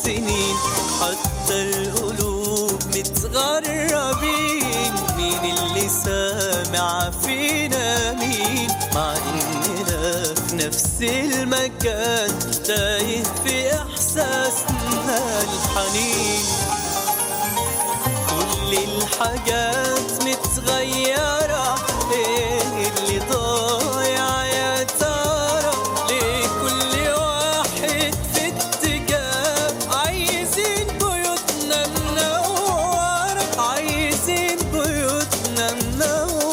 السنين حتى القلوب متغربين مين اللي سامع فينا مين مع اننا في نفس المكان تايه في احساسنا الحنين كل الحاجات متغيرة ايه اللي ضايع يا ترى ليه كل واحد في اتجاه عايزين بيوتنا منورة عايزين بيوتنا منورة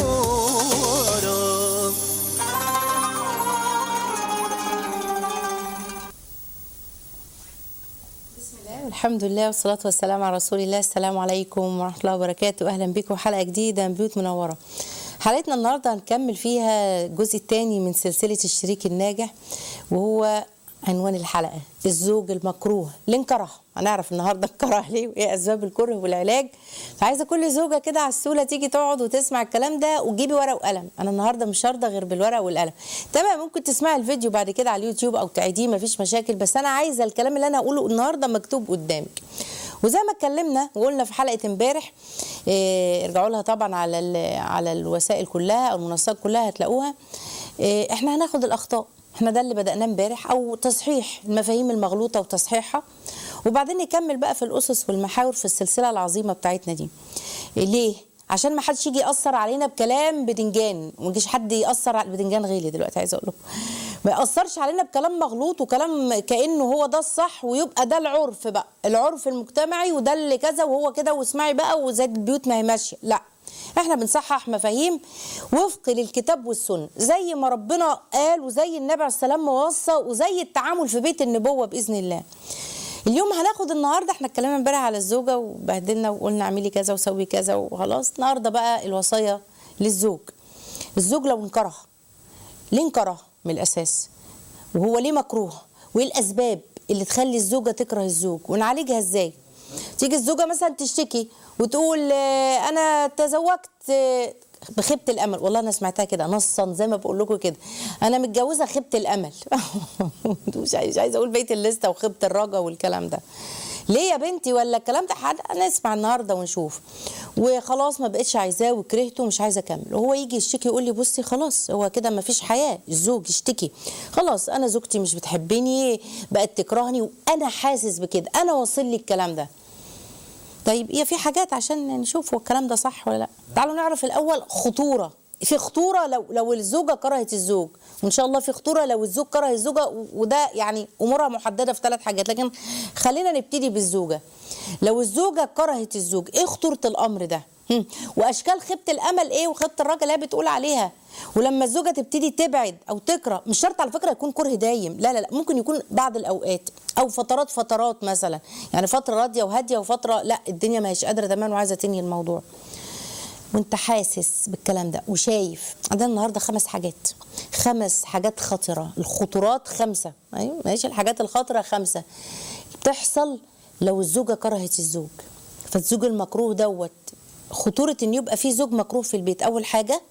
الحمد لله والصلاة والسلام على رسول الله السلام عليكم ورحمة الله وبركاته أهلا بكم حلقة جديدة من بيوت منورة حلقتنا النهاردة هنكمل فيها الجزء الثاني من سلسلة الشريك الناجح وهو عنوان الحلقة الزوج المكروه ليه انكره هنعرف النهارده انكره ليه وايه اسباب الكره والعلاج فعايزه كل زوجه كده على السوله تيجي تقعد وتسمع الكلام ده وتجيبي ورقه وقلم انا النهارده مش هارضه غير بالورقه والقلم تمام ممكن تسمعي الفيديو بعد كده على اليوتيوب او تعيديه مفيش مشاكل بس انا عايزه الكلام اللي انا هقوله النهارده مكتوب قدامك وزي ما اتكلمنا وقلنا في حلقه امبارح إيه ارجعوا لها طبعا على ال- على الوسائل كلها او المنصات كلها هتلاقوها إيه احنا هناخد الاخطاء احنا ده اللي بدأناه امبارح او تصحيح المفاهيم المغلوطه وتصحيحها وبعدين نكمل بقى في الاسس والمحاور في السلسله العظيمه بتاعتنا دي إيه ليه عشان ما حدش يجي ياثر علينا بكلام بدنجان وما يجيش حد ياثر على البدنجان غالي دلوقتي عايزه اقول لكم ما ياثرش علينا بكلام مغلوط وكلام كانه هو ده الصح ويبقى ده العرف بقى العرف المجتمعي وده اللي كذا وهو كده واسمعي بقى وزي البيوت ما هي ماشيه لا احنا بنصحح مفاهيم وفق للكتاب والسنه زي ما ربنا قال وزي النبي عليه السلام وصى وزي التعامل في بيت النبوه باذن الله اليوم هناخد النهارده احنا اتكلمنا امبارح على الزوجه وبهدلنا وقلنا اعملي كذا وسوي كذا وخلاص النهارده بقى الوصايا للزوج الزوج لو انكره ليه انكره من الاساس وهو ليه مكروه وايه الاسباب اللي تخلي الزوجه تكره الزوج ونعالجها ازاي تيجي الزوجه مثلا تشتكي وتقول آه، انا تزوجت آه، بخيبه الامل والله انا سمعتها كده نصا زي ما بقول لكم كده انا متجوزه خيبه الامل مش عايز- مش عايزه اقول بيت الليسته وخيبه الرجا والكلام ده ليه يا بنتي ولا الكلام ده حد نسمع النهارده ونشوف وخلاص ما بقتش عايزاه وكرهته ومش عايزه اكمل وهو يجي يشتكي يقول لي بصي خلاص هو كده ما فيش حياه الزوج يشتكي خلاص انا زوجتي مش بتحبني بقت تكرهني وانا حاسس بكده انا واصل لي الكلام ده طيب هي في حاجات عشان نشوف هو الكلام ده صح ولا لا تعالوا نعرف الاول خطوره في خطوره لو لو الزوجه كرهت الزوج وان شاء الله في خطوره لو الزوج كره الزوجه و- وده يعني امورها محدده في ثلاث حاجات لكن خلينا نبتدي بالزوجه لو الزوجه كرهت الزوج ايه خطوره الامر ده هم. واشكال خيبه الامل ايه وخيبه الراجل اللي هي بتقول عليها ولما الزوجه تبتدي تبعد او تكره مش شرط على فكره يكون كره دايم لا لا لا ممكن يكون بعض الاوقات او فترات فترات مثلا يعني فتره راضيه وهاديه وفتره لا الدنيا ما هيش قادره تمام وعايزه تنهي الموضوع وانت حاسس بالكلام ده وشايف عندنا النهارده خمس حاجات خمس حاجات خطره الخطورات خمسه ايوه ماشي الحاجات الخطره خمسه بتحصل لو الزوجه كرهت الزوج فالزوج المكروه دوت خطوره ان يبقى في زوج مكروه في البيت اول حاجه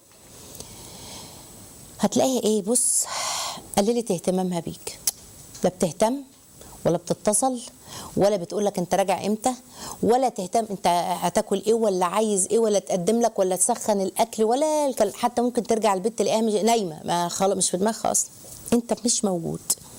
هتلاقيها ايه بص قللت اهتمامها بيك لا بتهتم ولا بتتصل ولا بتقول لك انت راجع امتى ولا تهتم انت هتاكل ايه ولا عايز ايه ولا تقدم لك ولا تسخن الاكل ولا الكل- حتى ممكن ترجع البيت تلاقيها مش- نايمه ما خلاص مش في دماغها اصلا انت مش موجود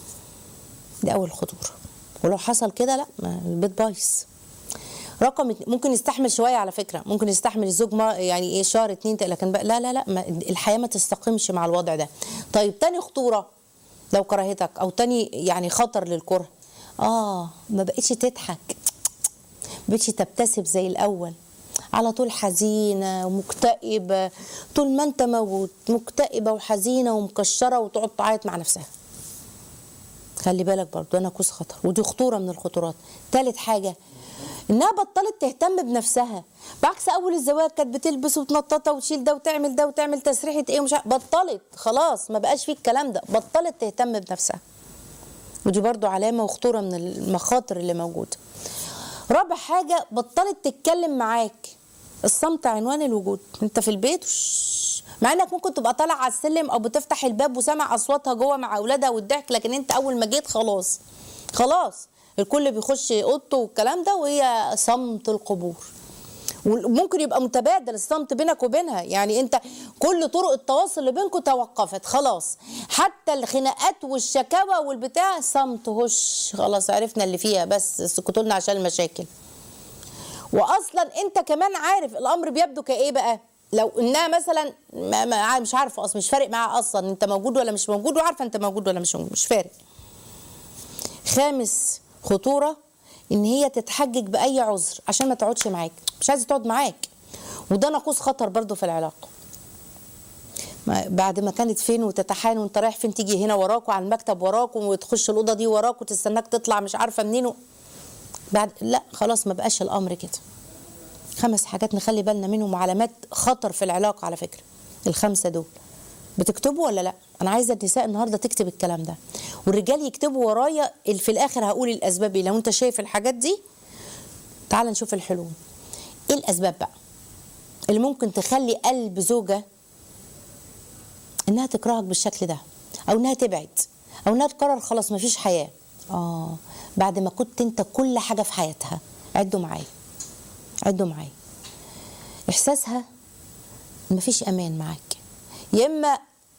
دي اول خطوره ولو حصل كده لا ما البيت بايظ رقم اتنين- ممكن يستحمل شويه على فكره ممكن يستحمل الزوج ما يعني ايه شهر اتنين تلاته، لكن بقى لا لا لا ما الحياه ما تستقيمش مع الوضع ده طيب تاني خطوره لو كرهتك او تاني يعني خطر للكره اه ما بقتش تضحك ما بقتش تبتسم زي الاول على طول حزينه ومكتئبه طول ما انت موجود مكتئبه وحزينه ومكشره وتقعد تعيط مع نفسها خلي بالك برضو انا كوس خطر ودي خطوره من الخطورات تالت حاجه انها بطلت تهتم بنفسها بعكس اول الزواج كانت بتلبس وتنططه وتشيل ده وتعمل ده وتعمل تسريحه ايه ومش عارف- بطلت خلاص ما بقاش فيه الكلام ده بطلت تهتم بنفسها ودي برضو علامه وخطوره من المخاطر اللي موجوده رابع حاجه بطلت تتكلم معاك الصمت عنوان الوجود انت في البيت وش- مع انك ممكن تبقى طالع على السلم او بتفتح الباب وسامع اصواتها جوه مع اولادها والضحك لكن انت اول ما جيت خلاص خلاص الكل بيخش اوضته والكلام ده وهي صمت القبور وممكن يبقى متبادل الصمت بينك وبينها يعني انت كل طرق التواصل اللي بينكم توقفت خلاص حتى الخناقات والشكاوى والبتاع صمت هش خلاص عرفنا اللي فيها بس اسكتوا لنا عشان المشاكل واصلا انت كمان عارف الامر بيبدو كايه بقى لو انها مثلا ما ما مش عارفه اصلا مش فارق معاها اصلا انت موجود ولا مش موجود وعارفه انت موجود ولا مش موجود مش فارق خامس خطوره ان هي تتحجج باي عذر عشان ما تقعدش معاك مش عايزه تقعد معاك وده ناقوس خطر برضو في العلاقه ما بعد ما كانت فين وتتحان وانت رايح فين تيجي هنا وراك وعلى المكتب وراك وتخش الاوضه دي وراك وتستناك تطلع مش عارفه منين و... بعد لا خلاص ما بقاش الامر كده خمس حاجات نخلي بالنا منهم علامات خطر في العلاقه على فكره الخمسه دول بتكتبوا ولا لا انا عايزه النساء النهارده تكتب الكلام ده والرجال يكتبوا ورايا ال- في الاخر هقول الاسباب ايه لو انت شايف الحاجات دي تعال نشوف الحلول ايه الاسباب بقى اللي ممكن تخلي قلب زوجه انها تكرهك بالشكل ده او انها تبعد او انها تقرر خلاص مفيش حياه اه بعد ما كنت انت كل حاجه في حياتها عدوا معايا عدوا معايا احساسها مفيش امان معاك يا اما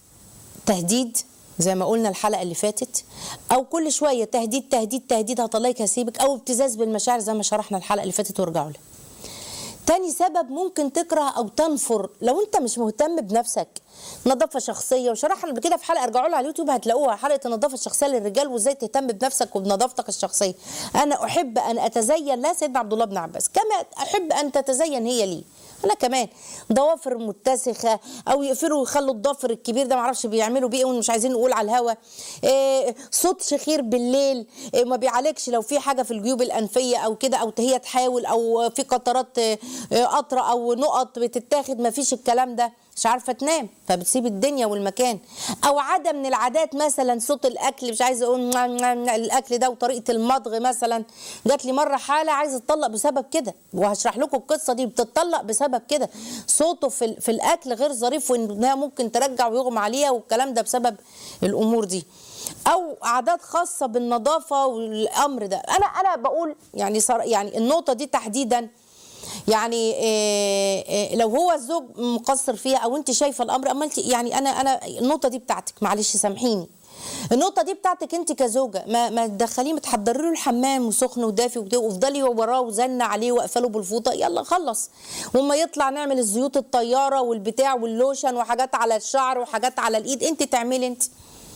تهديد زي ما قلنا الحلقه اللي فاتت او كل شويه تهديد تهديد تهديد هطلعك هسيبك او ابتزاز بالمشاعر زي ما شرحنا الحلقه اللي فاتت وارجعوا لها تاني سبب ممكن تكره او تنفر لو انت مش مهتم بنفسك نظافه شخصيه وشرحنا قبل كده في حلقه ارجعوا لها على اليوتيوب هتلاقوها حلقه النظافه الشخصيه للرجال وازاي تهتم بنفسك وبنظافتك الشخصيه انا احب ان اتزين لا سيدنا عبد الله بن عباس كما احب ان تتزين هي لي انا كمان ضوافر متسخه او يقفلوا ويخلوا الضفر الكبير ده معرفش بيعملوا بيه ايه ومش عايزين نقول على الهوا إيه صوت شخير بالليل إيه ما بيعالجش لو في حاجه في الجيوب الانفيه او كده او هي تحاول او في قطرات إيه، إيه، قطره او نقط بتتاخد ما فيش الكلام ده مش عارفه تنام فبتسيب الدنيا والمكان او عاده من العادات مثلا صوت الاكل مش عايزه اقول نعم نعم نعم الاكل ده وطريقه المضغ مثلا جات لي مره حاله عايزه تطلق بسبب كده وهشرح لكم القصه دي بتطلق بسبب كده صوته في, ال- في الاكل غير ظريف وانها ممكن ترجع ويغمى عليها والكلام ده بسبب الامور دي او عادات خاصه بالنظافه والامر ده انا انا بقول يعني صار يعني النقطه دي تحديدا يعني إيه إيه لو هو الزوج مقصر فيها او انت شايفه الامر اما انت يعني انا انا النقطه دي بتاعتك معلش سامحيني النقطه دي بتاعتك انت كزوجه ما ما تدخليه ما تحضري له الحمام وسخن ودافي وبتاع وافضلي وراه وزن عليه واقفله بالفوطه يلا خلص وما يطلع نعمل الزيوت الطياره والبتاع واللوشن وحاجات على الشعر وحاجات على الايد انت تعملي انت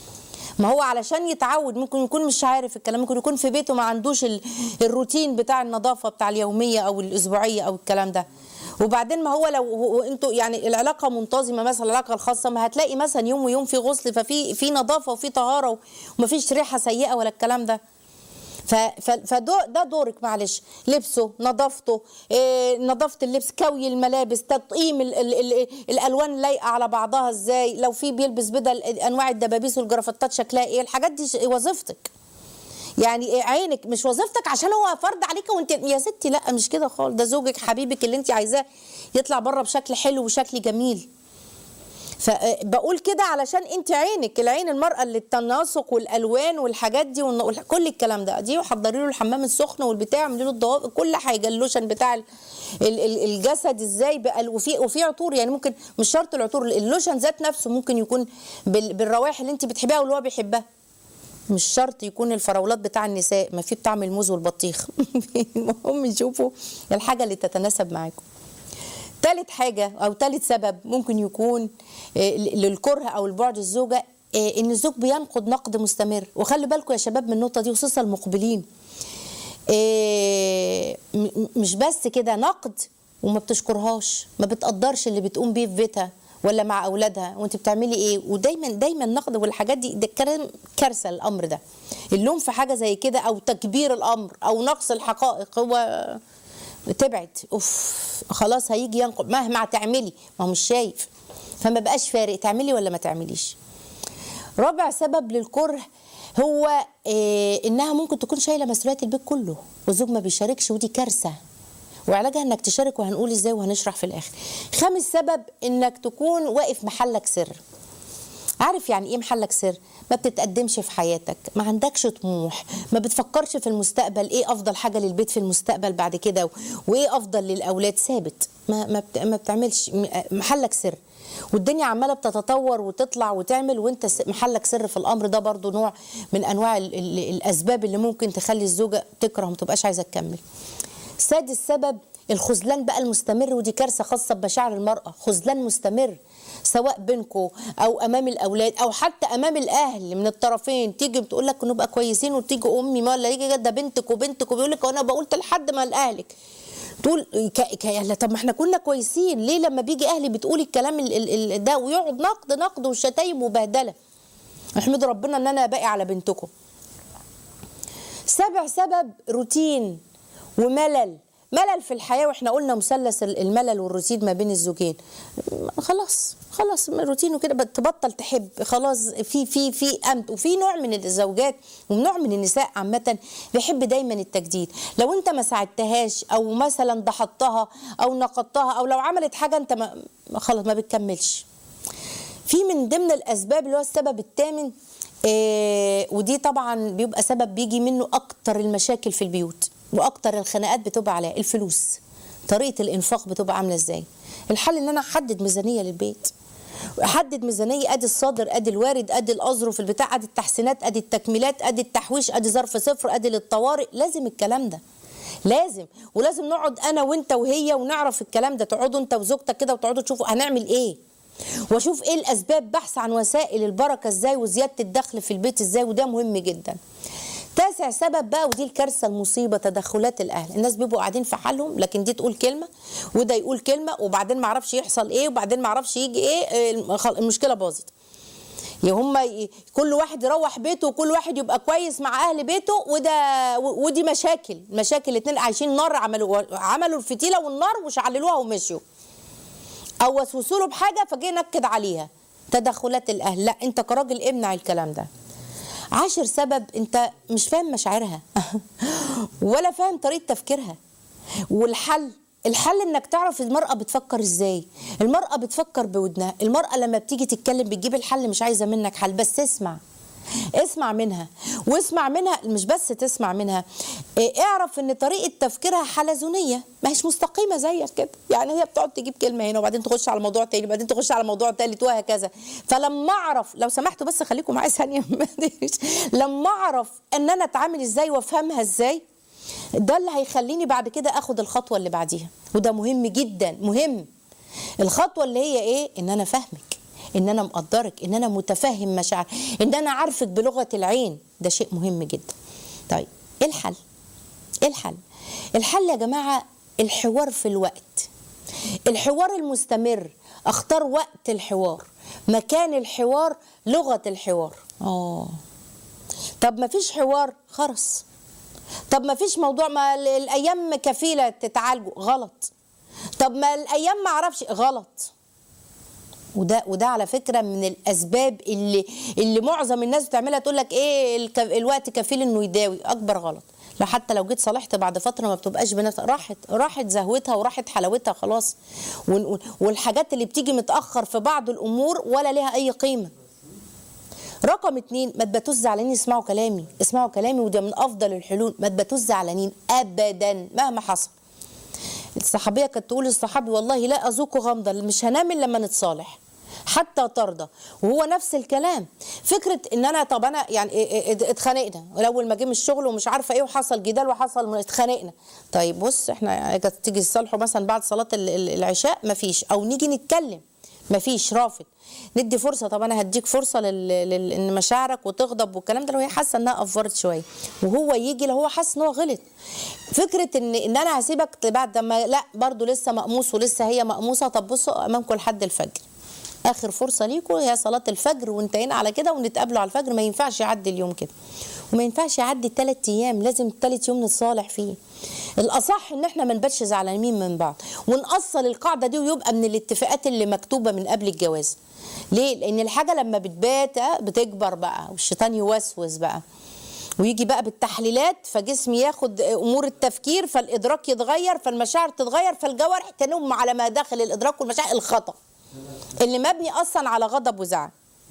ما هو علشان يتعود ممكن يكون مش عارف الكلام ممكن يكون في بيته ما عندوش ال- الروتين بتاع النظافه بتاع اليوميه او الاسبوعيه او الكلام ده وبعدين ما هو لو هو انتوا يعني العلاقه منتظمه مثلا العلاقه الخاصه ما هتلاقي مثلا يوم ويوم في غسل ففي في نظافه وفي طهاره ومفيش ريحه سيئه ولا الكلام ده ف- ف- فده ده دورك معلش لبسه نظافته إيه نظافه اللبس كوي الملابس تطقيم ال ال ال الالوان لايقه على بعضها ازاي لو في بيلبس بدل انواع الدبابيس والجرافتات شكلها ايه الحاجات دي ش- وظيفتك يعني إيه عينك مش وظيفتك عشان هو فرض عليك وانت يا ستي لا مش كده خالص ده زوجك حبيبك اللي انت عايزاه يطلع بره بشكل حلو وشكل جميل فبقول كده علشان انت عينك العين المرأة اللي التناسق والالوان والحاجات دي والن- والح- كل الكلام ده دي وحضري له الحمام السخن والبتاع اعملي له الضوابط كل حاجه اللوشن بتاع ال- ال- ال- الجسد ازاي بقى وفي وفي عطور يعني ممكن مش شرط العطور اللوشن ذات نفسه ممكن يكون بال- بالروائح اللي انت بتحبها واللي هو بيحبها مش شرط يكون الفراولات بتاع النساء ما في بطعم الموز والبطيخ المهم نشوفوا الحاجه اللي تتناسب معاكم تالت حاجة أو تالت سبب ممكن يكون آه، للكره أو البعد الزوجة آه، إن الزوج بينقد نقد مستمر وخلي بالكم يا شباب من النقطة دي خصوصا المقبلين آه، م- م- مش بس كده نقد وما بتشكرهاش ما بتقدرش اللي بتقوم بيه في بيتها ولا مع اولادها وانت بتعملي ايه ودايما دايما نقد والحاجات دي ده كلام كارثه الامر ده اللوم في حاجه زي كده او تكبير الامر او نقص الحقائق هو تبعد اوف خلاص هيجي ينقل مهما هتعملي ما هو مش شايف فما بقاش فارق تعملي ولا ما تعمليش رابع سبب للكره هو إيه انها ممكن تكون شايله مسؤوليات البيت كله والزوج ما بيشاركش ودي كارثه وعلاجها انك تشارك وهنقول ازاي وهنشرح في الاخر خامس سبب انك تكون واقف محلك سر عارف يعني ايه محلك سر ما بتتقدمش في حياتك ما عندكش طموح ما بتفكرش في المستقبل ايه افضل حاجه للبيت في المستقبل بعد كده و- وايه افضل للاولاد ثابت ما ما, بت... ما بتعملش م- محلك سر والدنيا عماله بتتطور وتطلع وتعمل وانت س- محلك سر في الامر ده برضو نوع من انواع ال... ال... الاسباب اللي ممكن تخلي الزوجه تكره وما تبقاش عايزه تكمل سادس سبب الخذلان بقى المستمر ودي كارثه خاصه بمشاعر المراه خذلان مستمر سواء بينكم او امام الاولاد او حتى امام الاهل من الطرفين تيجي بتقول لك نبقى كويسين وتيجي امي ما ولا يجي ده بنتك وبنتك وبيقول لك انا بقولت لحد ما لاهلك تقول ك... ك... لا طب ما احنا كنا كويسين ليه لما بيجي اهلي بتقولي الكلام ال... ال... ال... ده ويقعد نقد نقد وشتايم وبهدله احمدوا ربنا ان انا باقي على بنتكم سبع سبب روتين وملل ملل في الحياة واحنا قلنا مثلث الملل والروتين ما بين الزوجين خلاص خلاص روتين وكده تبطل تحب خلاص في في في امت وفي نوع من الزوجات ونوع من النساء عامة بيحب دايما التجديد لو انت ما ساعدتهاش او مثلا ضحطتها او نقضتها او لو عملت حاجة انت ما خلاص ما بتكملش في من ضمن الاسباب اللي هو السبب الثامن آه ودي طبعا بيبقى سبب بيجي منه اكتر المشاكل في البيوت واكتر الخناقات بتبقى عليها الفلوس طريقه الانفاق بتبقى عامله ازاي الحل ان انا احدد ميزانيه للبيت احدد ميزانيه ادي الصادر ادي الوارد ادي الاظرف البتاع ادي التحسينات ادي التكميلات ادي التحويش ادي ظرف صفر ادي للطوارئ لازم الكلام ده لازم ولازم نقعد انا وانت وهي ونعرف الكلام ده تقعدوا انت وزوجتك كده وتقعدوا تشوفوا هنعمل ايه واشوف ايه الاسباب بحث عن وسائل البركه ازاي وزياده الدخل في البيت ازاي وده مهم جدا تاسع سبب بقى ودي الكارثه المصيبه تدخلات الاهل الناس بيبقوا قاعدين في حالهم لكن دي تقول كلمه وده يقول كلمه وبعدين ما اعرفش يحصل ايه وبعدين ما اعرفش يجي ايه المشكله باظت يا هم كل واحد يروح بيته وكل واحد يبقى كويس مع اهل بيته وده ودي مشاكل مشاكل الاثنين عايشين نار عملوا عملوا الفتيله والنار وشعللوها ومشوا او وسوسوا له بحاجه فجه نكد عليها تدخلات الاهل لا انت كراجل امنع الكلام ده عاشر سبب انت مش فاهم مشاعرها ولا فاهم طريقه تفكيرها والحل الحل انك تعرف المرأة بتفكر ازاي المرأة بتفكر بودنها المرأة لما بتيجي تتكلم بتجيب الحل مش عايزة منك حل بس اسمع اسمع منها واسمع منها مش بس تسمع منها اه اعرف ان طريقه تفكيرها حلزونيه ما هيش مستقيمه زيك كده يعني هي بتقعد تجيب كلمه هنا وبعدين تخش على موضوع تاني وبعدين تخش على موضوع تالت وهكذا فلما اعرف لو سمحتوا بس خليكم معايا ثانيه لما اعرف ان انا اتعامل ازاي وافهمها ازاي ده اللي هيخليني بعد كده اخد الخطوه اللي بعديها وده مهم جدا مهم الخطوه اللي هي ايه ان انا فاهمك ان انا مقدرك ان انا متفهم مشاعر ان انا عارفك بلغه العين ده شيء مهم جدا طيب ايه الحل ايه الحل الحل يا جماعه الحوار في الوقت الحوار المستمر اختار وقت الحوار مكان الحوار لغه الحوار اه طب ما فيش حوار خرس طب ما فيش موضوع ما الايام كفيله تتعالجوا غلط طب ما الايام ما اعرفش غلط وده وده على فكره من الاسباب اللي اللي معظم الناس بتعملها تقول لك ايه الوقت كفيل انه يداوي اكبر غلط لا حتى لو جيت صالحت بعد فتره ما بتبقاش بنفس راحت راحت زهوتها وراحت حلاوتها خلاص والحاجات اللي بتيجي متاخر في بعض الامور ولا لها اي قيمه رقم اتنين ما تباتوش زعلانين اسمعوا كلامي اسمعوا كلامي وده من افضل الحلول ما تباتوش زعلانين ابدا مهما حصل الصحابيه كانت تقول للصحابي والله لا اذوق غمضه مش هنام الا لما نتصالح حتى ترضى وهو نفس الكلام فكره ان انا طب انا يعني اتخانقنا الاول ما جه من الشغل ومش عارفه ايه وحصل جدال وحصل اتخانقنا طيب بص احنا تيجي تصالحوا مثلا بعد صلاه العشاء مفيش او نيجي نتكلم مفيش رافض ندي فرصه طب انا هديك فرصه لل... ان مشاعرك وتغضب والكلام ده لو هي حاسه انها افورت شويه وهو يجي لو هو حاسس ان هو غلط فكره ان ان انا هسيبك بعد ما لا برضو لسه مقموص ولسه هي مقموصه طب بصوا امامكم لحد الفجر اخر فرصه ليكم هي صلاه الفجر وانتهينا على كده ونتقابلوا على الفجر ما ينفعش يعدي اليوم كده وما ينفعش يعدي ثلاث ايام لازم ثالث يوم نتصالح فيه الاصح ان احنا ما نباتش زعلانين من بعض ونأصل القاعده دي ويبقى من الاتفاقات اللي مكتوبه من قبل الجواز ليه لان الحاجه لما بتبات بتكبر بقى والشيطان يوسوس بقى ويجي بقى بالتحليلات فجسمي ياخد امور التفكير فالادراك يتغير فالمشاعر تتغير فالجوارح تنم على ما داخل الادراك والمشاعر الخطا اللي مبني اصلا على غضب وزعل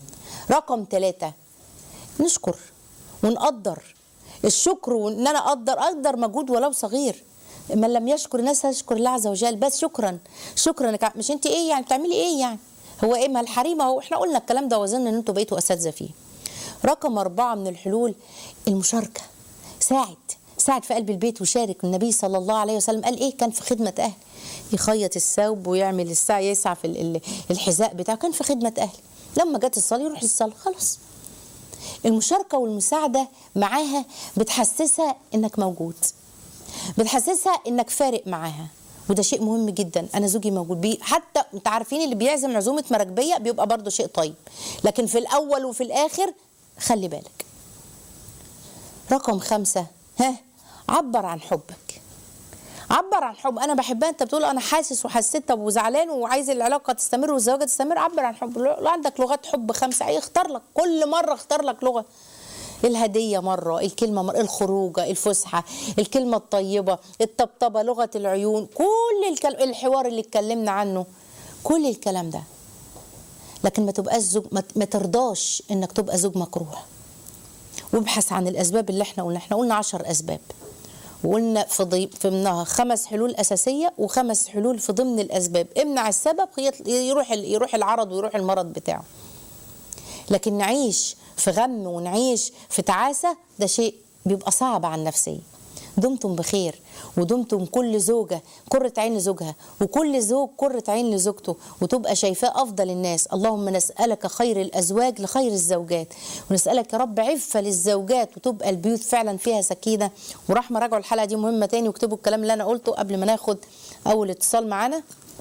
رقم ثلاثة نشكر ونقدر الشكر وان انا اقدر اقدر مجهود ولو صغير من لم يشكر الناس يشكر الله عز وجل بس شكرا شكرا إنك- مش انت ايه يعني بتعملي ايه يعني هو ايه ما الحريم اهو احنا قلنا الكلام ده وظن ان انتوا بقيتوا اساتذه فيه رقم أربعة من الحلول المشاركة ساعد ساعد في قلب البيت وشارك النبي صلى الله عليه وسلم قال ايه كان في خدمة أهل يخيط الثوب ويعمل السعي يسعى في ال- ال- الحذاء بتاعه كان في خدمة أهل لما جت الصلاة يروح الصلاة خلاص المشاركة والمساعدة معاها بتحسسها انك موجود بتحسسها انك فارق معاها وده شيء مهم جدا انا زوجي موجود بيه حتى انت عارفين اللي بيعزم عزومه مراكبيه بيبقى برضه شيء طيب لكن في الاول وفي الاخر خلي بالك رقم خمسة ها عبر عن حبك عبر عن حب انا بحبها انت بتقول انا حاسس وحسيت طب وزعلان وعايز العلاقه تستمر والزواج تستمر عبر عن حب لو عندك لغات حب خمسه اي اختار لك كل مره اختار لك لغه الهدية مرة الكلمة مرة الخروجة الفسحة الكلمة الطيبة الطبطبة لغة العيون كل الكل... الحوار اللي اتكلمنا عنه كل الكلام ده لكن ما تبقاش زوج ما ما ترضاش انك تبقى زوج مكروه وابحث عن الاسباب اللي احنا قلنا احنا قلنا عشر اسباب وقلنا في ضي... في ضمنها خمس حلول اساسيه وخمس حلول في ضمن الاسباب امنع السبب يط- يروح ال- يروح العرض ويروح المرض بتاعه لكن نعيش في غم ونعيش في تعاسه ده شيء بيبقى صعب على النفسيه دمتم بخير ودمتم كل زوجة قرة عين لزوجها وكل زوج قرة عين لزوجته وتبقى شايفاه أفضل الناس اللهم نسألك خير الأزواج لخير الزوجات ونسألك يا رب عفة للزوجات وتبقى البيوت فعلا فيها سكينة ورحمة راجعوا الحلقة دي مهمة تاني واكتبوا الكلام اللي أنا قلته قبل ما ناخد أول اتصال معانا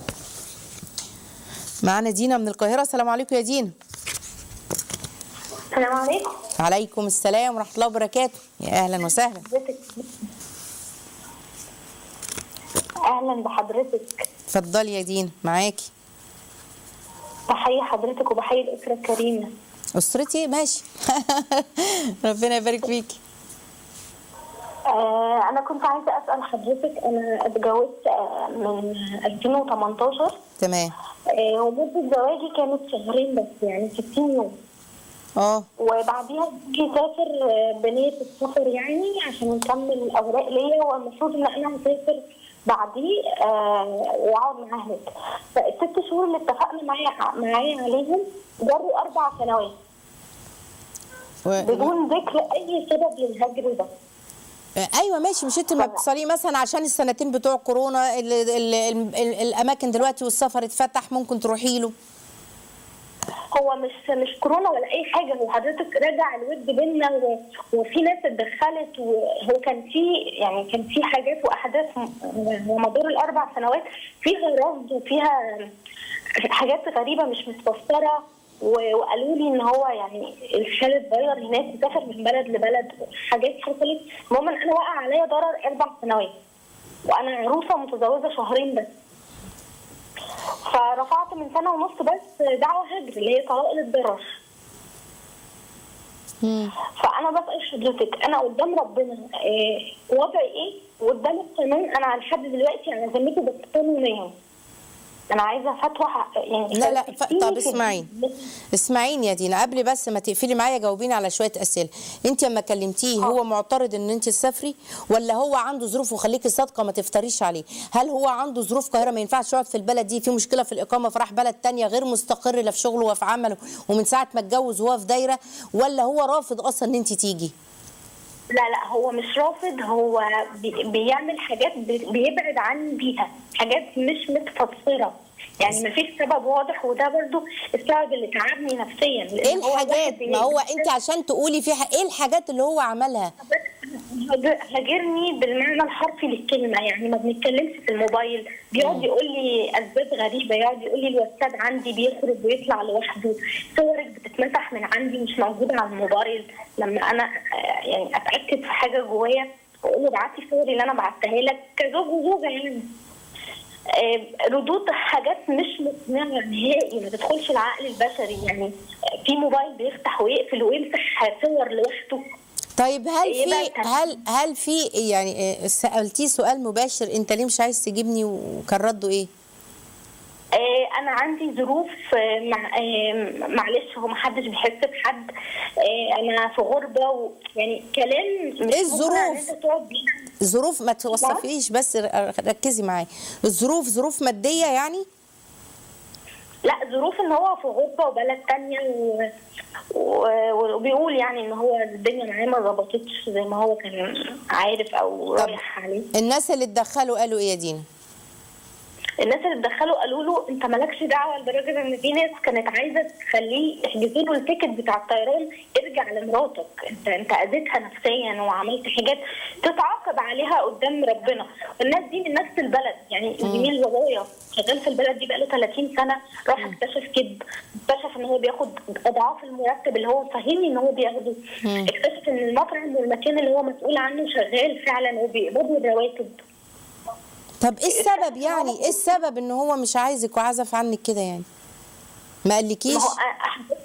معانا دينا من القاهرة السلام عليكم يا دينا السلام عليكم عليكم السلام ورحمة الله وبركاته يا أهلا وسهلا حضرتك اهلا بحضرتك اتفضلي يا دينا معاكي بحيي حضرتك وبحيي الاسره الكريمه أسرتي ماشي ربنا يبارك فيكي آه انا كنت عايزه اسال حضرتك انا اتجوزت آه من 2018 تمام آه ومده زواجي كانت شهرين بس يعني 60 يوم اه وبعديها جه سافر آه، بنية السفر يعني عشان نكمل الأوراق ليا والمفروض إن أنا هسافر بعديه آه وأقعد معاه هناك فالست شهور اللي اتفقنا معايا معايا عليهم جروا أربع سنوات و... بدون ذكر أي سبب للهجر ده ايوه ماشي مش انت ما بتصلي مثلا عشان السنتين بتوع كورونا ال... ال... ال... ال... الاماكن دلوقتي والسفر اتفتح ممكن تروحي له هو مش مش كورونا ولا اي حاجه هو حضرتك رجع الود بينا و- وفي ناس اتدخلت وهو كان في يعني كان في حاجات واحداث م- ومدار الاربع سنوات فيها رفض وفيها حاجات غريبه مش متفسره و- وقالوا لي ان هو يعني الخال اتغير هناك وسافر من بلد لبلد حاجات حصلت المهم ان انا وقع عليا ضرر اربع سنوات وانا عروسه متزوجه شهرين بس فرفعت من سنه ونص بس دعوه هجر اللي هي طلاق للضرر مم. فانا بسال حضرتك انا قدام ربنا إيه وضعي ايه وقدام القانون انا لحد دلوقتي انا ذمتي بس قانونيا انا عايزه فتوى ح- يعني لا لا ف... تفتيني طب في- اسمعيني اسمعيني يا دينا قبل بس ما تقفلي معايا جاوبيني على شويه اسئله انت لما كلمتيه هو معترض ان انت تسافري ولا هو عنده ظروف وخليكي صادقه ما تفتريش عليه هل هو عنده ظروف قاهره ما ينفعش يقعد في البلد دي في مشكله في الاقامه فراح بلد تانية غير مستقر لا في شغله ولا في عمله ومن ساعه ما اتجوز وهو في دايره ولا هو رافض اصلا ان انت تيجي لا لا هو مش رافض هو بي- بيعمل حاجات بي- بيبعد عني بيها حاجات مش متفسره يعني مفيش سبب واضح وده برضو السبب اللي تعبني نفسيا لأن ايه هو واحد الحاجات ما هو بي- انت عشان تقولي فيها ايه الحاجات اللي هو عملها هاج- هاجرني بالمعنى الحرفي للكلمه يعني ما بنتكلمش في الموبايل بيقعد يقول لي اسباب غريبه يقعد يقول لي الواتساب عندي بيخرج ويطلع لوحده صورك بتتمسح من عندي مش موجوده على الموبايل لما انا آه، يعني اتاكد في حاجه جوايا اقول له ابعت لي صوري اللي انا بعتها لك كزوج وزوجه يعني آه، ردود حاجات مش مقنعه نهائي ما تدخلش العقل البشري يعني آه، في موبايل بيفتح ويقفل ويمسح صور لوحده طيب هل إيه بقى في كان- هل هل في يعني آه، سالتيه سؤال مباشر انت ليه مش عايز تجيبني وكان رده ايه؟ آه، انا انا عندي ظروف آه، مع آه، معلش هو محدش بيحس بحد آه، انا في غربه و... يعني كلام مش إيه مقنع الظروف؟ ان انت تقعد بيه ظروف ما توصفيش بس ر- ركزي معايا الظروف ظروف ماديه يعني لا ظروف ان هو في غربه وبلد تانية و... و... وبيقول يعني ان هو الدنيا معاه ما ظبطتش زي ما هو كان عارف او طب. رايح عليه الناس اللي اتدخلوا قالوا ايه يا دينا الناس اللي اتدخلوا قالوا له انت مالكش دعوه لدرجه ان في ناس كانت عايزه تخليه يحجزوا له التيكت بتاع الطيران ارجع لمراتك انت انت اذيتها نفسيا وعملت حاجات تتعاقب عليها قدام ربنا الناس دي من نفس البلد يعني زميل بابايا شغال في البلد دي بقاله 30 سنه راح اكتشف كذب اكتشف ان هو بياخد اضعاف المرتب اللي هو مفهمني ان هو بياخده اكتشف ان المطعم والمكان اللي هو مسؤول عنه شغال فعلا وبيقبضوا الرواتب طب ايه السبب يعني ايه السبب ان هو مش عايزك وعزف عنك كده يعني ما قالكيش ما هو أ-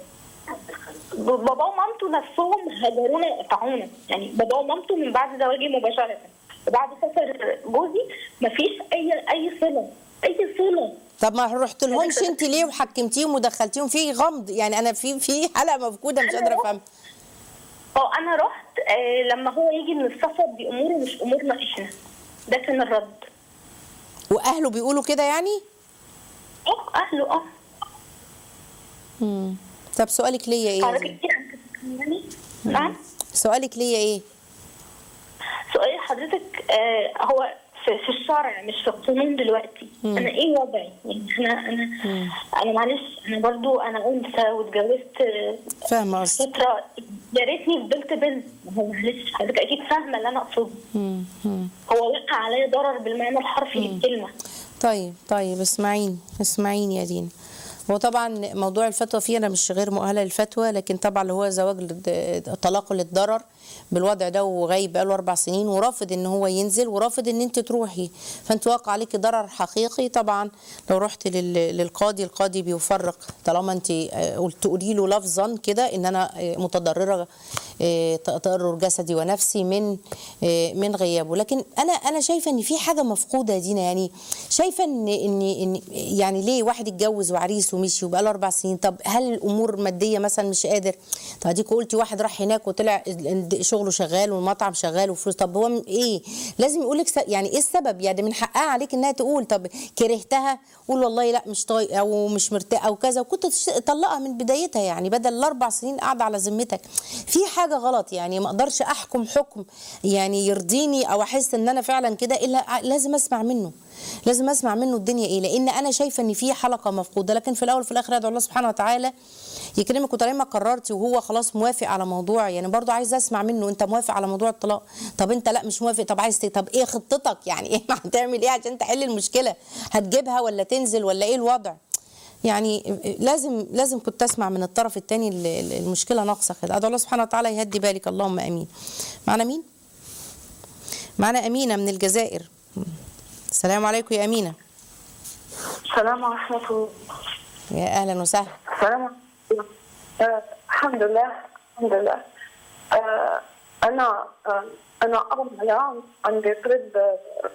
بابا ومامته نفسهم هجرونا وقطعونا يعني بابا ومامته من بعد زواجي مباشرة وبعد سفر جوزي مفيش أي أي صلة أي صلة طب ما رحت لهمش انت ليه وحكمتيهم ودخلتيهم في غمض يعني انا في في حلقه مفقوده مش قادره افهم اه أنا رحت آه لما هو يجي من السفر بأموره مش أمورنا إحنا ده كان الرد واهله بيقولوا كده يعني اه أهله اه مم. طب سؤالك ليا ايه يا حضرتك زينب؟ كتير عم تتكلمي نعم سؤالك ليا ايه سؤال حضرتك آه هو في, في الشرع مش في القانون دلوقتي مم. انا ايه وضعي يعني انا انا انا معلش انا برضو انا انثى واتجوزت آه، فاهمه قصدك فتره يا ريتني فضلت بنت ما هو معلش حضرتك اكيد فاهمه اللي انا اقصده مم. مم. هو وقع عليا ضرر بالمعنى الحرفي للكلمه طيب طيب اسمعيني اسمعيني يا دينا هو طبعا موضوع الفتوى فيه انا مش غير مؤهله للفتوى لكن طبعا اللي هو زواج للد- طلاق للضرر بالوضع ده وغايب بقاله اربع سنين ورافض ان هو ينزل ورافض ان انت تروحي فانت واقع عليكي ضرر حقيقي طبعا لو رحت لل- للقاضي القاضي بيفرق طالما انت آه، قلت تقولي له لفظا كده ان انا آه، متضرره آه، تضرر جسدي ونفسي من آه، من غيابه لكن انا انا شايفه ان في حاجه مفقوده يا دينا يعني شايفه ان ان ان يعني ليه واحد اتجوز وعريس ومشي وبقى له اربع سنين طب هل الامور ماديه مثلا مش قادر طب اديك قلتي واحد راح هناك وطلع ال- شغله شغال والمطعم شغال وفلوس طب هو م- ايه لازم يقول لك س- يعني ايه السبب يعني من حقها عليك انها تقول طب كرهتها قول والله لا مش طايق او مش مرتاح او كذا وكنت تش- تطلقها من بدايتها يعني بدل الاربع سنين قاعده على ذمتك في حاجه غلط يعني ما اقدرش احكم حكم يعني يرضيني او احس ان انا فعلا كده الا ع- لازم اسمع منه لازم اسمع منه الدنيا ايه لان انا شايفه ان في حلقه مفقوده لكن في الاول وفي الاخر ادعو الله سبحانه وتعالى يكرمك وطالما قررتي وهو خلاص موافق على موضوع يعني برضو عايزه اسمع منه انت موافق على موضوع الطلاق طب انت لا مش موافق طب عايز ت- طب ايه خطتك يعني ايه هتعمل ايه عشان تحل المشكله هتجيبها ولا تنزل ولا ايه الوضع يعني لازم لازم كنت اسمع من الطرف الثاني المشكله ناقصه كده ادعو الله سبحانه وتعالى يهدي بالك اللهم امين معنا مين معنا امينه من الجزائر السلام عليكم يا امينه السلام ورحمة الله يا اهلا وسهلا السلام ورحمة الله. آه الحمد لله الحمد لله آه أنا آه أنا أرملة عندي طرد آه،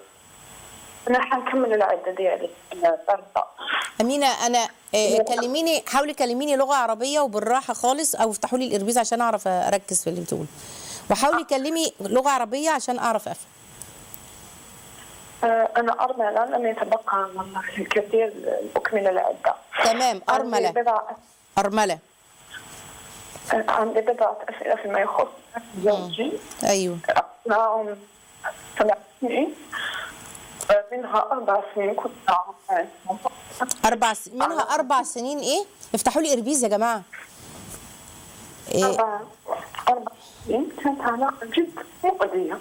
أنا حنكمل العدة ديالي أنا طرده امينه انا آه، كلميني حاولي كلميني لغه عربيه وبالراحه خالص او افتحوا لي الاربيز عشان اعرف اركز في اللي بتقوله وحاولي كلمي لغه عربيه عشان اعرف افهم آه أنا أرملة لم يتبقى والله الكثير لأكمل العدة تمام ارمله عندي بضعة ارمله آه، عندي بضعة أسئلة فيما يخص زوجي ايوه معهم سبع سنين آه، منها أربع سنين كنت معهم اربع س... منها اربع سنين ايه افتحوا لي اربيز يا جماعه إيه أربع أربع سنين كانت علاقة جدا مؤذية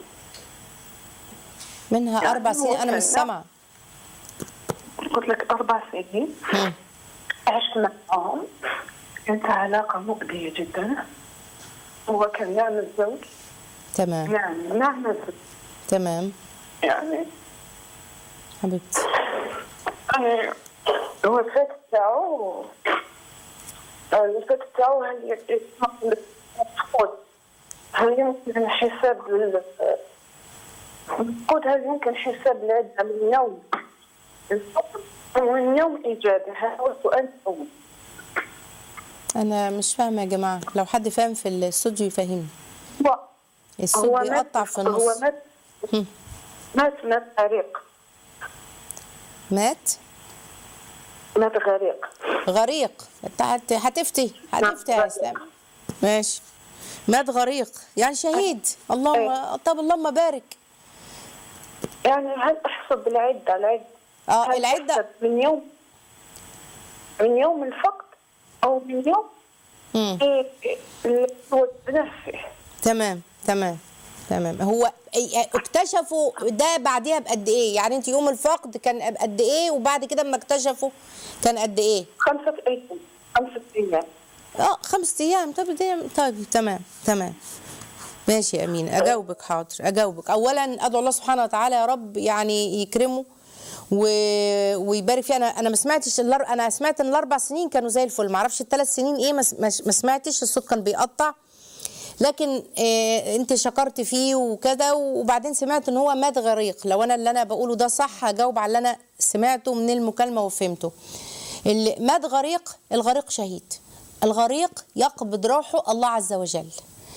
منها يعني اربع سنين انا مش وصلنا. سامعه قلت لك أربع سنين مم. عشت معهم كانت علاقة مؤذية جدا هو كان نعم الزوج تمام نعم نعم الزوج تمام يعني حبيبتي يعني هو الفات تاعو الفات تاعو هل يفقد هل يمكن حساب ال- مفقود هل يمكن حساب العدة من يوم الفقد من يوم إيجاده هذا هو السؤال الأول انا مش فاهمه يا جماعه لو حد فاهم في الاستوديو يفهمني هو الصوت هو بيقطع مات في هو النص مات هم. مات مات غريق مات مات غريق غريق انت هت- هتفتي هتفتي يا نعم. اسلام ماشي مات غريق يعني شهيد اللهم طب اللهم بارك يعني هل تحسب العدة العدة اه هل العده تحسب من يوم من يوم الفقد أو من يوم مم. إيه اللي هو التنفي تمام تمام تمام هو أي- اكتشفوا ده بعديها بقد ايه يعني انت يوم الفقد كان بقد ايه وبعد كده اما اكتشفوا كان قد ايه خمسة أيام خمسة أيام اه خمس ايام طب دي طيب تمام تمام ماشي يا امين اجاوبك حاضر اجاوبك اولا ادعو الله سبحانه وتعالى يا رب يعني يكرمه و... ويبارك فيه انا انا ما سمعتش الأر... انا سمعت ان الاربع سنين كانوا زي الفل ما اعرفش الثلاث سنين ايه ما, س- ما... ما سمعتش الصوت كان بيقطع لكن آه انت شكرت فيه وكذا وبعدين سمعت ان هو مات غريق لو انا اللي انا بقوله ده صح هجاوب على اللي انا سمعته من المكالمه وفهمته اللي مات غريق الغريق شهيد الغريق يقبض روحه الله عز وجل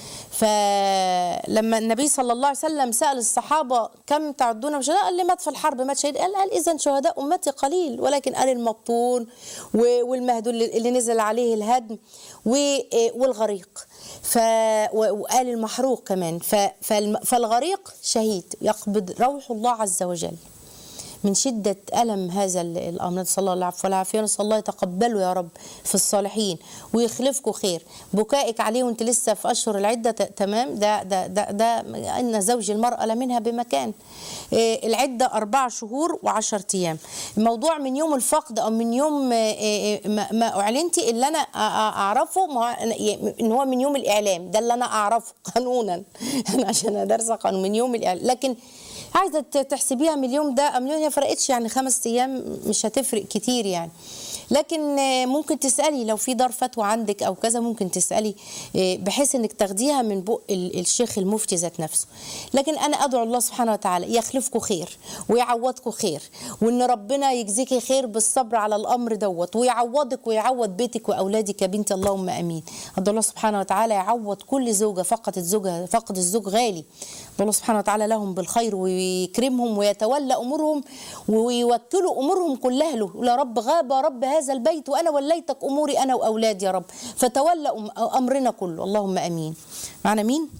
فلما النبي صلى الله عليه وسلم سأل الصحابة كم تعدون شهداء قال لي مات في الحرب مات شهيد قال, قال إذا شهداء أمتي قليل ولكن قال المبطون و- والمهدول اللي نزل عليه الهدم و- والغريق ف و- وقال المحروق كمان ف فالم- فالغريق شهيد يقبض روح الله عز وجل من شدة ألم هذا ال- الأمر نسأل الله العفو والعافية نسأل الله يتقبله يا رب في الصالحين ويخلفكم خير بكائك عليه وانت لسه في أشهر العدة ت- تمام ده ده ده, ده أن زوج المرأة لمنها بمكان إيه، العدة أربع شهور وعشر أيام الموضوع من يوم الفقد أو من يوم إيه، إيه، ما ما أعلنتي اللي أنا أ- أ- أعرفه ما أنا- إن هو من يوم الإعلام ده اللي أنا أعرفه قانونا أنا عشان أدرس قانون من يوم الإعلام لكن عايزه ت- تحسبيها من اليوم ده أم اليوم هي فرقتش يعني خمس ايام مش هتفرق كتير يعني لكن آه، ممكن تسالي لو في دار فتوى عندك او كذا ممكن تسالي آه، بحيث انك تاخديها من بق ال- الشيخ المفتي ذات نفسه لكن انا ادعو الله سبحانه وتعالى يخلفكم خير ويعوضكم خير وان ربنا يجزيكي خير بالصبر على الامر دوت ويعوضك ويعوض بيتك واولادك يا بنتي اللهم امين ادعو الله سبحانه وتعالى يعوض كل زوجه فقدت زوجها فقد الزوج غالي ادعو الله سبحانه وتعالى لهم بالخير ويكرمهم ويتولى امورهم ويوكلوا امورهم كلها له يقول يا رب غاب رب هذا البيت وانا وليتك اموري انا واولادي يا رب فتولى أم- امرنا كله اللهم امين معنا مين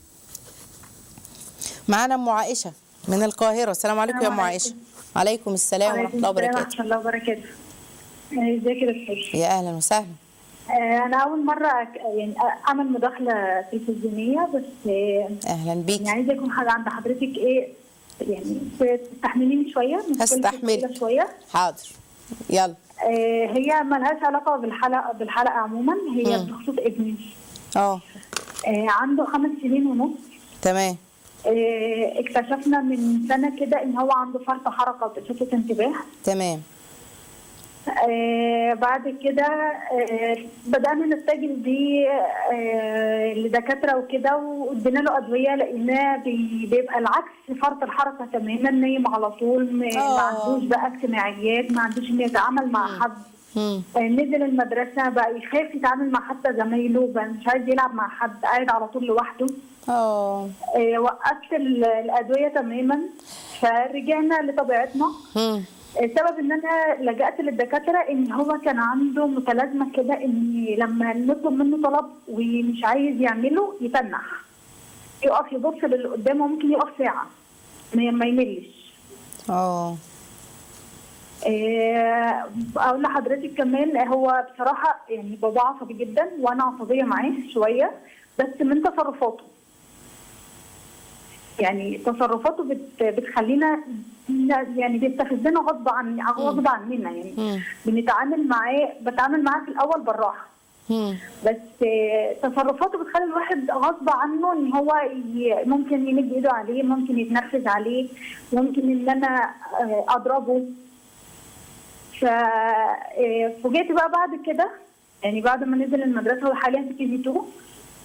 معنا ام عائشه من القاهره السلام عليكم يا ام عائشه عليكم السلام ورحمه الله وبركاته ورحمة الله وبركاته آه، ازيك يا دكتور يا اهلا وسهلا آه، انا اول مرة أك- يعني اعمل مداخلة تلفزيونية بس آه، اهلا بيك يعني عايزة يكون حاجة عند حضرتك ايه يعني تستحمليني شوية مشكلتي هستحملك. كده شوية حاضر يلا آه، هي ملهاش علاقة بالحلقة بالحلقة عموما هي مم. بخصوص ابني اه آه، عنده خمس سنين ونص تمام آه، اكتشفنا من سنة كده ان هو عنده فرط حركة وتشتت انتباه تمام آه بعد كده آه بدأنا نتجه بيه آه لدكاترة وكده وادينا له أدوية لقيناه بي- بيبقى العكس فرط الحركة تماما نايم على طول ما ما آه. عندوش بقى اجتماعيات ما عندوش إنه يتعامل مع حد مم. آه نزل المدرسة بقى يخاف يتعامل مع حتى زمايله بقى مش عايز يلعب مع حد قاعد على طول لوحده اه آه وقفت ال- الأدوية تماما فرجعنا لطبيعتنا مم. السبب ان انا لجأت للدكاتره ان هو كان عنده متلازمه كده ان لما نطلب منه طلب ومش عايز يعمله يتنح يقف يبص للي قدامه ممكن يقف ساعه ما ما يملش اه آه، اقول لحضرتك كمان هو بصراحه يعني بابا عصبي جدا وانا عصبيه معاه شويه بس من تصرفاته يعني تصرفاته بت بتخلينا ن- يعني بيستفزنا غصب عن غصب عننا يعني مم. بنتعامل معاه بتعامل معاه في الاول بالراحه مم. بس آه، تصرفاته بتخلي الواحد غصب عنه ان هو ي- ممكن يمد ايده عليه ممكن يتنرفز عليه ممكن ان انا آه، اضربه ف آه، فوجئت بقى بعد كده يعني بعد ما نزل المدرسه هو حاليا في كي جي 2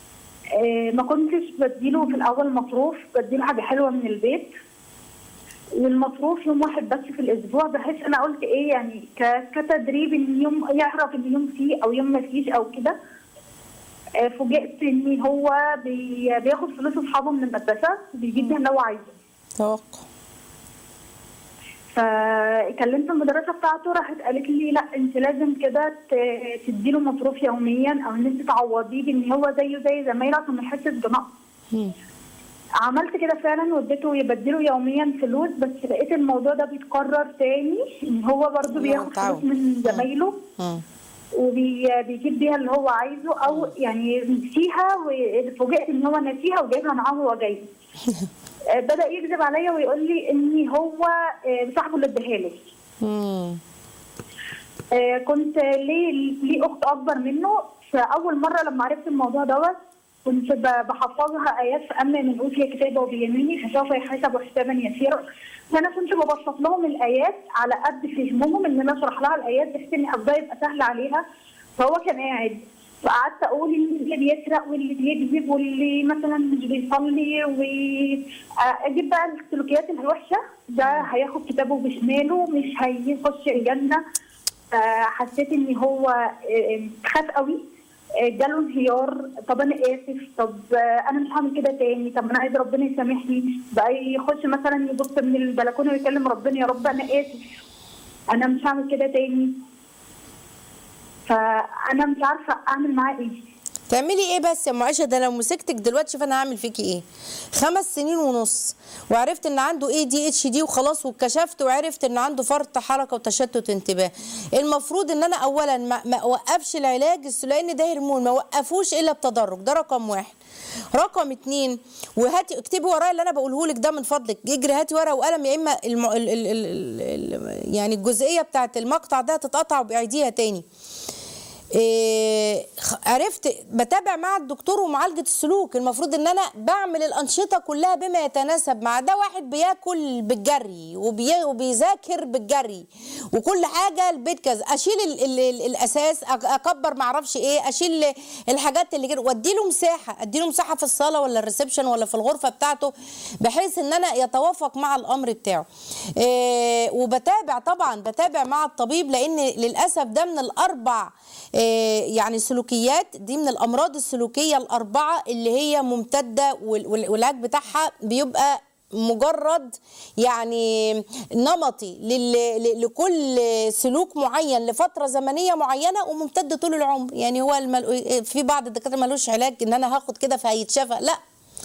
آه، ما كنتش بديله في الاول مصروف بديله حاجه حلوه من البيت والمصروف يوم واحد بس في الاسبوع بحيث انا قلت ايه يعني ك- كتدريب ان يوم يعرف ان يوم فيه او يوم ما فيش او كده آه، فوجئت ان هو بي- بياخد فلوس اصحابه من المدرسه وبيجيب بيها اللي هو عايزه توقع فكلمت المدرسه بتاعته راحت قالت لي لا انت لازم كده ت- تديله مصروف يوميا او ان انت تعوضيه بان هو زيه زي زمايله عشان ما يحسش بنقص مم. عملت كده فعلا واديته يبدله يوميا فلوس بس لقيت الموضوع ده بيتكرر تاني ان هو برضه بياخد متعود. فلوس من زمايله مم. وبيجيب بيها اللي هو عايزه او يعني نسيها وفوجئت ان هو نسيها وجايبها معاه وهو جاي آه، بدا يكذب عليا ويقول لي ان هو آه، صاحبه اللي اداها له مم. آه، كنت ليه ليه اخت اكبر منه فاول مره لما عرفت الموضوع دوت كنت ب- بحفظها ايات في امن من اوتي كتابه وبيميني فسوف يحاسب حسابا يسيرا فانا كنت ببسط لهم الايات على قد فهمهم ان انا اشرح لها الايات بحيث ان ابدا يبقى سهل عليها فهو كان قاعد فقعدت اقول ان اللي بيسرق واللي بيكذب واللي مثلا مش بيصلي واجيب بقى السلوكيات الوحشه ده هياخد كتابه بشماله مش هيخش الجنه فحسيت ان هو آه، خاف قوي آه، جاله انهيار طب انا اسف طب آه، انا مش هعمل كده تاني طب انا عايز ربنا يسامحني بقى يخش مثلا يبص من البلكونه ويكلم ربنا يا رب انا اسف انا مش هعمل كده تاني فانا مش عارفه اعمل معاه ايه تعملي ايه بس يا ام عائشه ده لو مسكتك دلوقتي شوف انا هعمل فيكي ايه خمس سنين ونص وعرفت ان عنده اي دي اتش دي وخلاص وكشفت وعرفت ان عنده فرط حركه وتشتت انتباه المفروض ان انا اولا ما, ما اوقفش العلاج لان ده هرمون ما وقفوش الا بتدرج ده رقم واحد رقم اتنين وهاتي اكتبي ورايا اللي انا بقوله لك ده من فضلك اجري هاتي ورقه وقلم يا اما الم... ال... ال... ال... ال... يعني الجزئيه بتاعت المقطع ده تتقطع وباعيديها تاني إيه، خ- عرفت بتابع مع الدكتور ومعالجه السلوك المفروض ان انا بعمل الانشطه كلها بما يتناسب مع ده واحد بياكل بالجري وبي... وبيذاكر بالجري وكل حاجه البيت كذا اشيل ال... ال... ال... الاساس أك- اكبر ما اعرفش ايه اشيل الحاجات اللي كده وادي له مساحه ادي له مساحه في الصاله ولا الريسبشن ولا في الغرفه بتاعته بحيث ان انا يتوافق مع الامر بتاعه إيه وبتابع طبعا بتابع مع الطبيب لان للاسف ده من الاربع إيه يعني سلوكيات دي من الامراض السلوكيه الاربعه اللي هي ممتده وال- وال- والعلاج بتاعها بيبقى مجرد يعني نمطي لل- ل- لكل سلوك معين لفتره زمنيه معينه وممتد طول العمر يعني هو المل... في بعض الدكاتره ملوش علاج ان انا هاخد كده فهيتشفى لا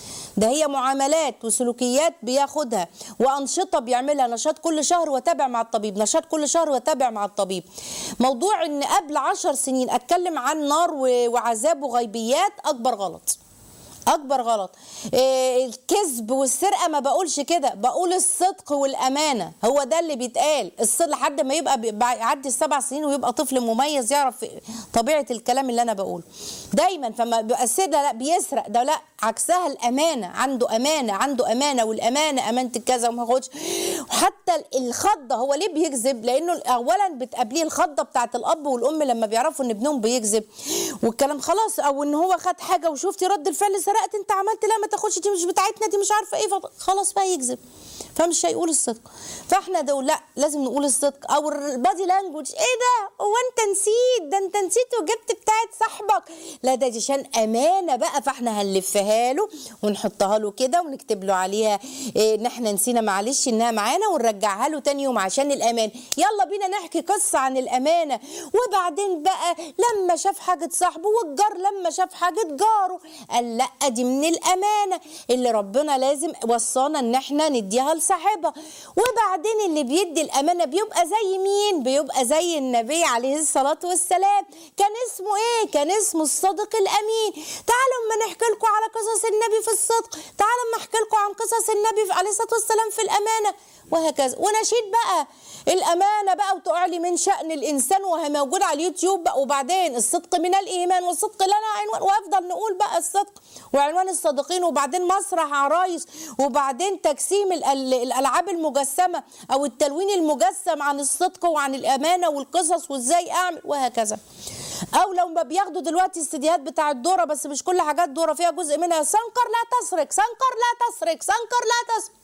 ده هي معاملات وسلوكيات بياخدها وانشطه بيعملها نشاط كل شهر وتابع مع الطبيب نشاط كل شهر وتابع مع الطبيب موضوع ان قبل عشر سنين اتكلم عن نار و- وعذاب وغيبيات اكبر غلط اكبر غلط إيه الكذب والسرقه ما بقولش كده بقول الصدق والامانه هو ده اللي بيتقال الصدق لحد ما يبقى بي- يعدي السبع سنين ويبقى طفل مميز يعرف طبيعه الكلام اللي انا بقوله دايما فما بيبقى السرقه لا بيسرق ده لا عكسها الامانه عنده امانه عنده امانه والامانه امانه كذا وما ياخدش وحتى الخضه هو ليه بيكذب لانه اولا بتقابليه الخضه بتاعت الاب والام لما بيعرفوا ان ابنهم بيكذب والكلام خلاص او ان هو خد حاجه وشفتي رد الفعل سرقت انت عملت لا ما تاخدش دي مش بتاعتنا دي مش عارفه ايه فط- خلاص بقى يكذب فمش هيقول الصدق فاحنا دول لا لازم نقول الصدق او البادي لانجوج ايه ده هو انت نسيت ده انت نسيت وجبت بتاعت صاحبك لا ده دي عشان امانه بقى فاحنا هنلفها له ونحطها له كده ونكتب له عليها إيه ان احنا نسينا معلش انها معانا ونرجعها له تاني يوم عشان الامان يلا بينا نحكي قصه عن الامانه وبعدين بقى لما شاف حاجه صاحبه والجار لما شاف حاجه جاره قال لا دي من الامانه اللي ربنا لازم وصانا ان احنا نديها لصاحبها وبعدين اللي بيدي الامانه بيبقى زي مين بيبقى زي النبي عليه الصلاه والسلام كان اسمه ايه كان اسمه الصادق الامين تعالوا اما نحكي لكم على قصص النبي في الصدق تعالوا اما احكي لكم عن قصص النبي عليه الصلاه والسلام في الامانه وهكذا ونشيد بقى الامانه بقى وتعلي من شان الانسان وهي موجوده على اليوتيوب بقى وبعدين الصدق من الايمان والصدق لنا عنوان وافضل نقول بقى الصدق وعنوان الصادقين وبعدين مسرح عرايس وبعدين تجسيم ال- ال- الالعاب المجسمه او التلوين المجسم عن الصدق وعن الامانه والقصص وازاي اعمل وهكذا او لو ما بياخدوا دلوقتي استديوهات بتاع الدوره بس مش كل حاجات دوره فيها جزء منها سنكر لا تسرق سنكر لا تسرق سنكر لا تسرق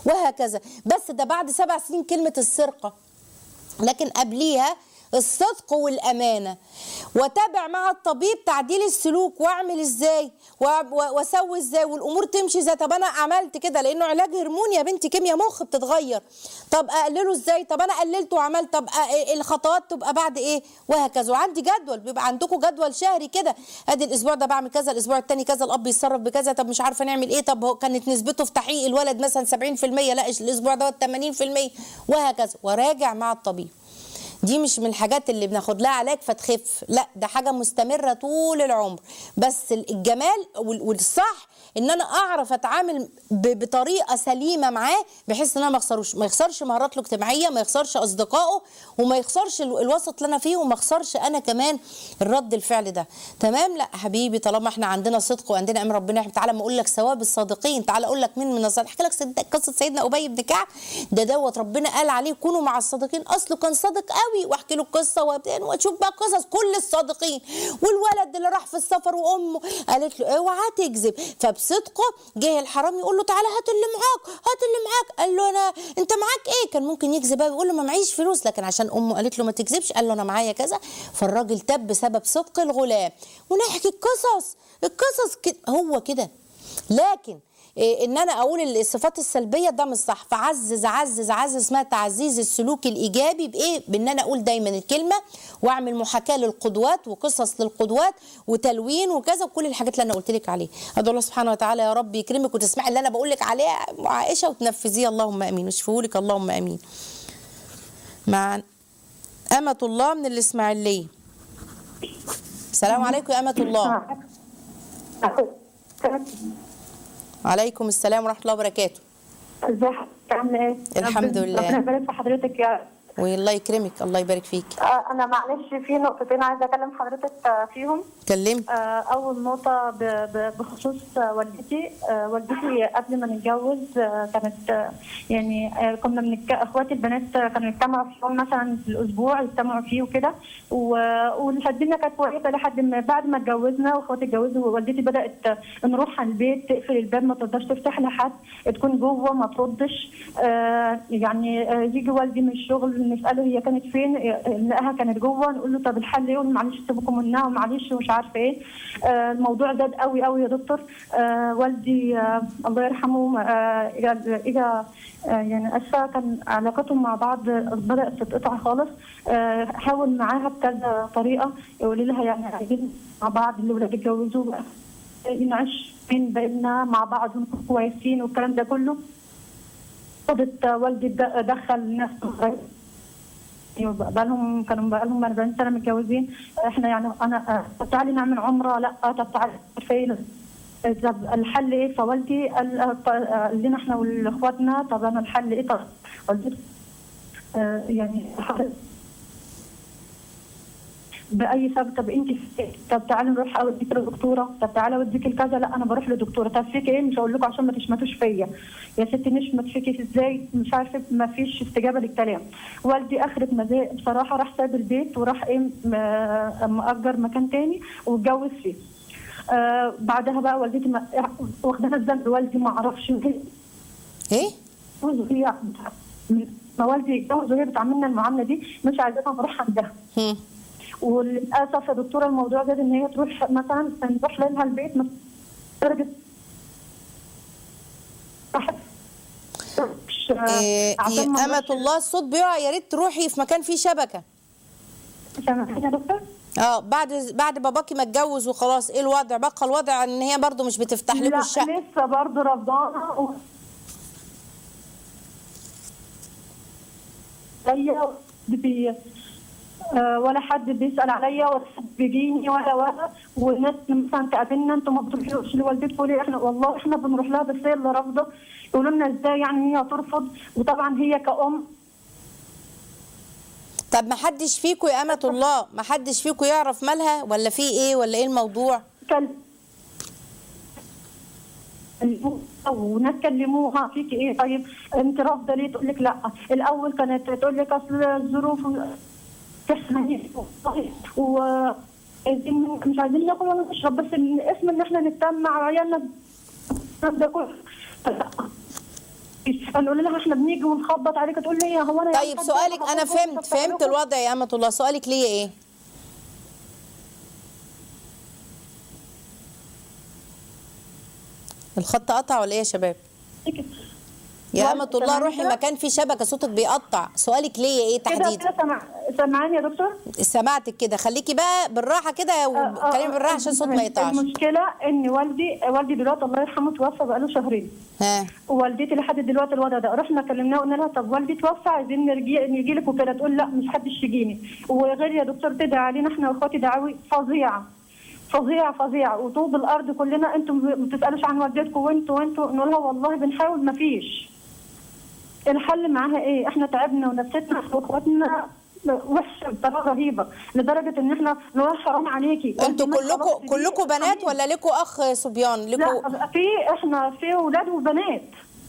وهكذا بس ده بعد سبع سنين كلمه السرقه لكن قبليها الصدق والامانه وتابع مع الطبيب تعديل السلوك واعمل ازاي و- و- واسوي ازاي والامور تمشي ازاي طب انا عملت كده لانه علاج هرموني يا بنتي كيمياء مخ بتتغير طب اقلله ازاي طب انا قللته وعملت طب أ- الخطوات تبقى بعد ايه وهكذا وعندي جدول بيبقى عندكم جدول شهري كده ادي الاسبوع ده بعمل كذا الاسبوع الثاني كذا الاب يتصرف بكذا طب مش عارفه نعمل ايه طب هو كانت نسبته في تحقيق الولد مثلا 70% لا الاسبوع ده 80% وهكذا وراجع مع الطبيب دي مش من الحاجات اللي بناخد لها علاج فتخف لا ده حاجه مستمره طول العمر بس الجمال وال- والصح ان انا اعرف اتعامل ب- بطريقه سليمه معاه بحيث ان انا ما اخسروش ما يخسرش مهاراته الاجتماعيه ما يخسرش اصدقائه وما يخسرش ال- الوسط اللي انا فيه وما اخسرش انا كمان الرد الفعل ده تمام لا حبيبي طالما احنا عندنا صدق وعندنا امر ربنا تعالى ما اقول لك ثواب الصادقين تعالى اقول لك مين من الصادقين احكي لك سيد- قصه سيدنا ابي بن كعب ده دوت ربنا قال عليه كونوا مع الصادقين اصله كان صادق قوي واحكي له القصه وبتاع واشوف بقى قصص كل الصادقين والولد اللي راح في السفر وامه قالت له اوعى تكذب فبصدقه جه الحرامي يقول له تعالى هات اللي معاك هات اللي معاك قال له انا انت معاك ايه كان ممكن يكذب قوي يقول له ما معيش فلوس لكن عشان امه قالت له ما تكذبش قال له انا معايا كذا فالراجل تاب بسبب صدق الغلام ونحكي القصص القصص كده هو كده لكن إيه ان انا اقول الصفات السلبيه ده مش صح فعزز عزز عزز اسمها تعزيز السلوك الايجابي بايه بان انا اقول دايما الكلمه واعمل محاكاه للقدوات وقصص للقدوات وتلوين وكذا وكل الحاجات اللي انا قلت لك عليها ادعو الله سبحانه وتعالى يا رب يكرمك وتسمعي اللي انا بقول لك عليه عائشه وتنفذيه اللهم امين واشفيه لك اللهم امين مع أمة الله من الإسماعيلية السلام عليكم يا أمة الله عليكم السلام ورحمة الله وبركاته ازي حضرتك عامله ايه؟ الحمد ربنا- لله. ربنا يبارك في حضرتك يا والله يكرمك الله يبارك فيك آه، انا معلش في نقطتين عايزه اكلم حضرتك آه، فيهم كلمت آه، اول نقطه ب- ب- بخصوص آه، والدتي آه، والدتي قبل ما نتجوز آه، كانت آه، يعني آه، كنا بنتك... اخواتي البنات آه، كانوا يجتمعوا في يوم مثلا في الاسبوع يجتمعوا فيه وكده و- والدنيا كانت كويسه لحد ما بعد ما اتجوزنا واخواتي اتجوزوا ووالدتي بدات آه، نروح على البيت تقفل الباب ما ترضاش تفتح لحد تكون جوه ما تردش آه، يعني آه، يجي والدي من الشغل نساله هي كانت فين آه، نلاقيها كانت جوه نقول له طب الحل ايه يقول معلش سيبكم منها ومعلش ومش عارفه ايه آه، الموضوع زاد قوي قوي يا دكتور آه، والدي آه، الله يرحمه آه، اجى اجى آه، يعني اسفه كان علاقتهم مع بعض بدات تتقطع خالص آه، حاول معاها بكذا طريقه يقول لها يعني عايزين مع بعض الاولاد يتجوزوا بقى نعيش بين بيننا مع بعض ونكون كويسين والكلام ده كله خدت والدي د- دخل ناس ايوه بقى لهم كانوا بقى لهم 40 سنه متجوزين احنا يعني انا آه، طب تعالي نعمل عمره لا طب تعالي فين طب الحل ايه فوالدي قال آه، ط- آه، قال لنا احنا واخواتنا طب انا الحل ايه طب والدتي آه، يعني باي سبب طب انت في- طب تعالي نروح اوديك لدكتوره طب تعالي اوديك لكذا لا انا بروح لدكتوره طب فيك ايه مش هقول لكم عشان ما تشمتوش فيا يا ستي نشمت فيكي ازاي مش عارفه ما فيش استجابه للكلام والدي اخرت مزاج بصراحه راح ساب البيت وراح ايه م- مأجر مكان تاني واتجوز فيه آه بعدها بقى والدتي ما واخداها الذنب والدي ما اعرفش وهي إيه وهي ما والدي يتجوز وهي بتعاملنا المعامله دي مش عايزانا نروح عندها هم. وللاسف يا دكتوره الموضوع زاد ان هي تروح مثلا نروح لها البيت مثلا درجه مش- إيه عشان ما أمة نروحش- الله الصوت بيقع يا ريت تروحي في مكان فيه شبكة سامحيني يا دكتور اه بعد بعد باباكي ما اتجوز وخلاص ايه الوضع بقى الوضع ان هي برضو مش بتفتح لكم لا الشقه لسه برضه رفضانه و... عليا بي... آه، ولا حد بيسال عليا ولا حد بيجيني ولا ولا والناس مثلا تقابلنا انتوا ما بتروحوش لوالدتكم ليه احنا والله احنا بنروح لها بس هي اللي رافضه يقولوا لنا ازاي يعني هي ترفض وطبعا هي كأم طب ما حدش فيكم يا أمة الله ما حدش فيكم يعرف مالها ولا في ايه ولا ايه الموضوع كل وناس كلموها فيك ايه طيب انت رافضه ليه تقول لك لا الاول كانت تقول لك اصل الظروف تحمل و عايزين- مش عايزين ناكل ولا نشرب بس الاسم ان احنا نتجمع مع عيالنا ده كله نقول لها احنا بنيجي ونخبط عليك تقول لي هو انا طيب سؤالك انا فهمت فهمت الوضع يا امه الله سؤالك ليه ايه الخط قطع ولا ايه يا شباب يا لا، امه الله سامعني روحي كده؟ مكان فيه شبكه صوتك بيقطع سؤالك ليه ايه كده تحديدا كده سمع... سامعاني يا دكتور؟ سمعتك كده خليكي بقى بالراحه كده وكلمي بالراحه عشان الصوت ما يقطعش المشكله ان والدي والدي دلوقتي الله يرحمه توفى بقاله شهرين ها ووالدتي لحد دلوقتي الوضع ده رحنا كلمناها وقلنا لها طب والدي توفى عايزين نرجي نجي لك وكده تقول لا مش حدش يجيني وغير يا دكتور تدعي علينا احنا واخواتي دعاوي فظيعه فظيعه فظيعه وطوب الارض كلنا انتم ما بتسالوش عن والدتكم وانتوا وانتوا نقول لها والله بنحاول ما فيش الحل معاها ايه احنا تعبنا ونفسنا واخواتنا وحشه بطريقه رهيبه لدرجه ان احنا نقول حرام عليكي انتوا وإحنا خلاص كلكم دي كلكم بنات حرام. ولا لكم اخ صبيان لكم لا في احنا في اولاد وبنات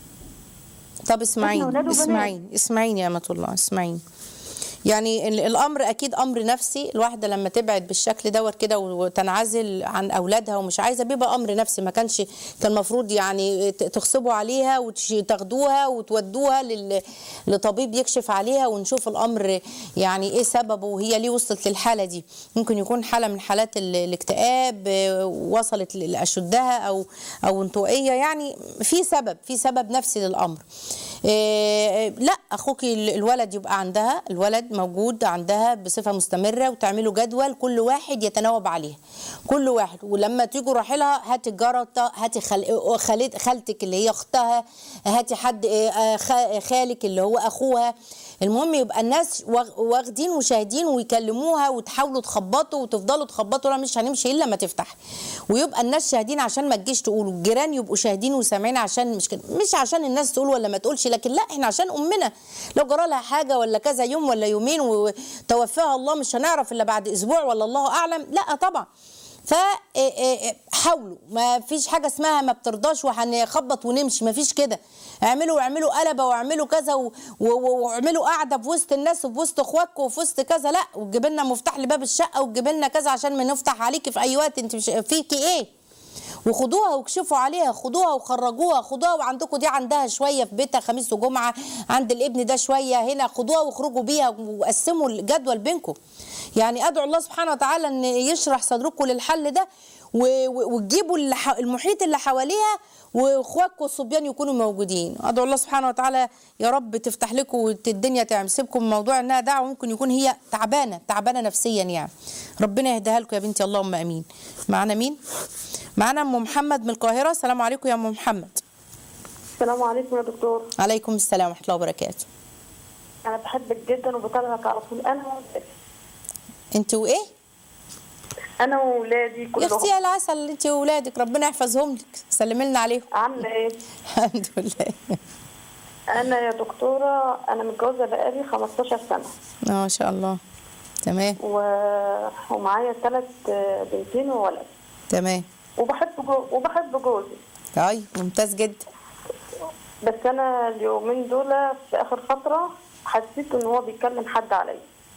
طب اسمعيني ولاد وبنات. اسمعيني اسمعيني يا امه الله اسمعيني يعني ال- الامر اكيد امر نفسي الواحده لما تبعد بالشكل دوت كده وتنعزل عن اولادها ومش عايزه بيبقى امر نفسي ما كانش كان المفروض يعني ت- تغصبوا عليها وتاخدوها وتودوها لل- لطبيب يكشف عليها ونشوف الامر يعني ايه سببه وهي ليه وصلت للحاله دي ممكن يكون حاله من حالات ال- الاكتئاب آه، وصلت ل- لاشدها او او انطوائيه يعني في سبب في سبب نفسي للامر إيه، لا اخوك ال- الولد يبقى عندها الولد موجود عندها بصفه مستمره وتعملوا جدول كل واحد يتناوب عليها كل واحد ولما تيجوا راحلها هاتي جارتها هاتي خال... خالد... خالتك اللي هي اختها هاتي حد إيه، آه، خا- خالك اللي هو اخوها المهم يبقى الناس واخ- واخدين وشاهدين ويكلموها وتحاولوا تخبطوا وتفضلوا تخبطوا لا مش هنمشي الا ما تفتح ويبقى الناس شاهدين عشان ما تجيش تقولوا الجيران يبقوا شاهدين وسامعين عشان مش كده مش عشان الناس تقول ولا ما تقولش لكن لا احنا عشان امنا لو جرى لها حاجه ولا كذا يوم ولا يومين وتوفاها الله مش هنعرف الا بعد اسبوع ولا الله اعلم لا طبعا فحاولوا ما فيش حاجه اسمها ما بترضاش وهنخبط ونمشي ما فيش كده اعملوا اعملوا قلبه واعملوا كذا و- و- واعملوا قاعده في وسط الناس وفي وسط اخواتكم وفي وسط كذا لا وتجيب لنا مفتاح لباب الشقه وتجيب لنا كذا عشان ما نفتح عليكي في اي وقت انت مش فيكي ايه وخدوها واكشفوا عليها خدوها وخرجوها خدوها وعندكم دي عندها شويه في بيتها خميس وجمعه عند الابن ده شويه هنا خدوها واخرجوا بيها وقسموا الجدول بينكم يعني ادعو الله سبحانه وتعالى ان يشرح صدركم للحل ده و- و- وتجيبوا اللي ح- المحيط اللي حواليها واخواتكم الصبيان يكونوا موجودين ادعو الله سبحانه وتعالى يا رب تفتح لكم والدنيا تسيبكم موضوع انها دعوه ممكن يكون هي تعبانه تعبانه نفسيا يعني ربنا يهديها لكم يا بنتي اللهم امين معانا مين معانا ام محمد من القاهره السلام عليكم يا ام محمد السلام عليكم يا دكتور عليكم السلام ورحمه الله وبركاته انا بحبك جدا وبتابعك على طول انا وولادي. انت وايه انا وولادي يا كلهم اختي يا العسل انت واولادك ربنا يحفظهم لك سلمي لنا عليهم عامله ايه الحمد لله انا يا دكتوره انا متجوزه بقالي 15 سنه ما شاء الله تمام و... ومعايا ثلاث بنتين وولد تمام وبحب جو... وبحب جوزي طيب ممتاز جدا بس انا اليومين دول في اخر فتره حسيت ان هو بيكلم حد عليا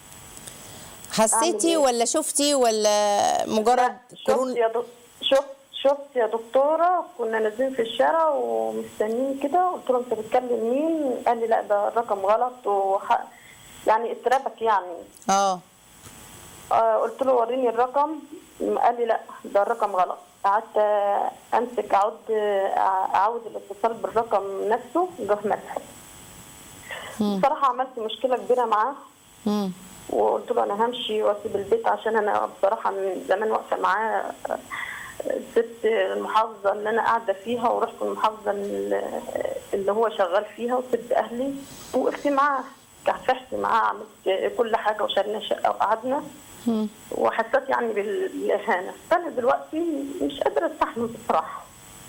حسيتي إيه؟ ولا شفتي ولا مجرد لا، شفت قرون يا دك... شفت شفت يا دكتوره كنا نازلين في الشارع ومستنيين كده قلت له انت بتكلم مين قال لي لا ده الرقم غلط وح... يعني اتربك يعني اه آه قلت له وريني الرقم قال لي لا ده الرقم غلط قعدت آه، امسك اعود آه، اعود الاتصال بالرقم نفسه جه مسحه بصراحه عملت مشكله كبيره معاه مم. وقلت له انا همشي واسيب البيت عشان انا بصراحه من زمان واقفه معاه آه، سبت المحافظه اللي انا قاعده فيها ورحت المحافظه اللي اللي هو شغال فيها وسبت اهلي وقفت معاه كافحت معاه عملت كل حاجه وشالنا شقه وقعدنا مم. وحسيت يعني بال- بالاهانه فانا دلوقتي مش قادره استحمل بصراحه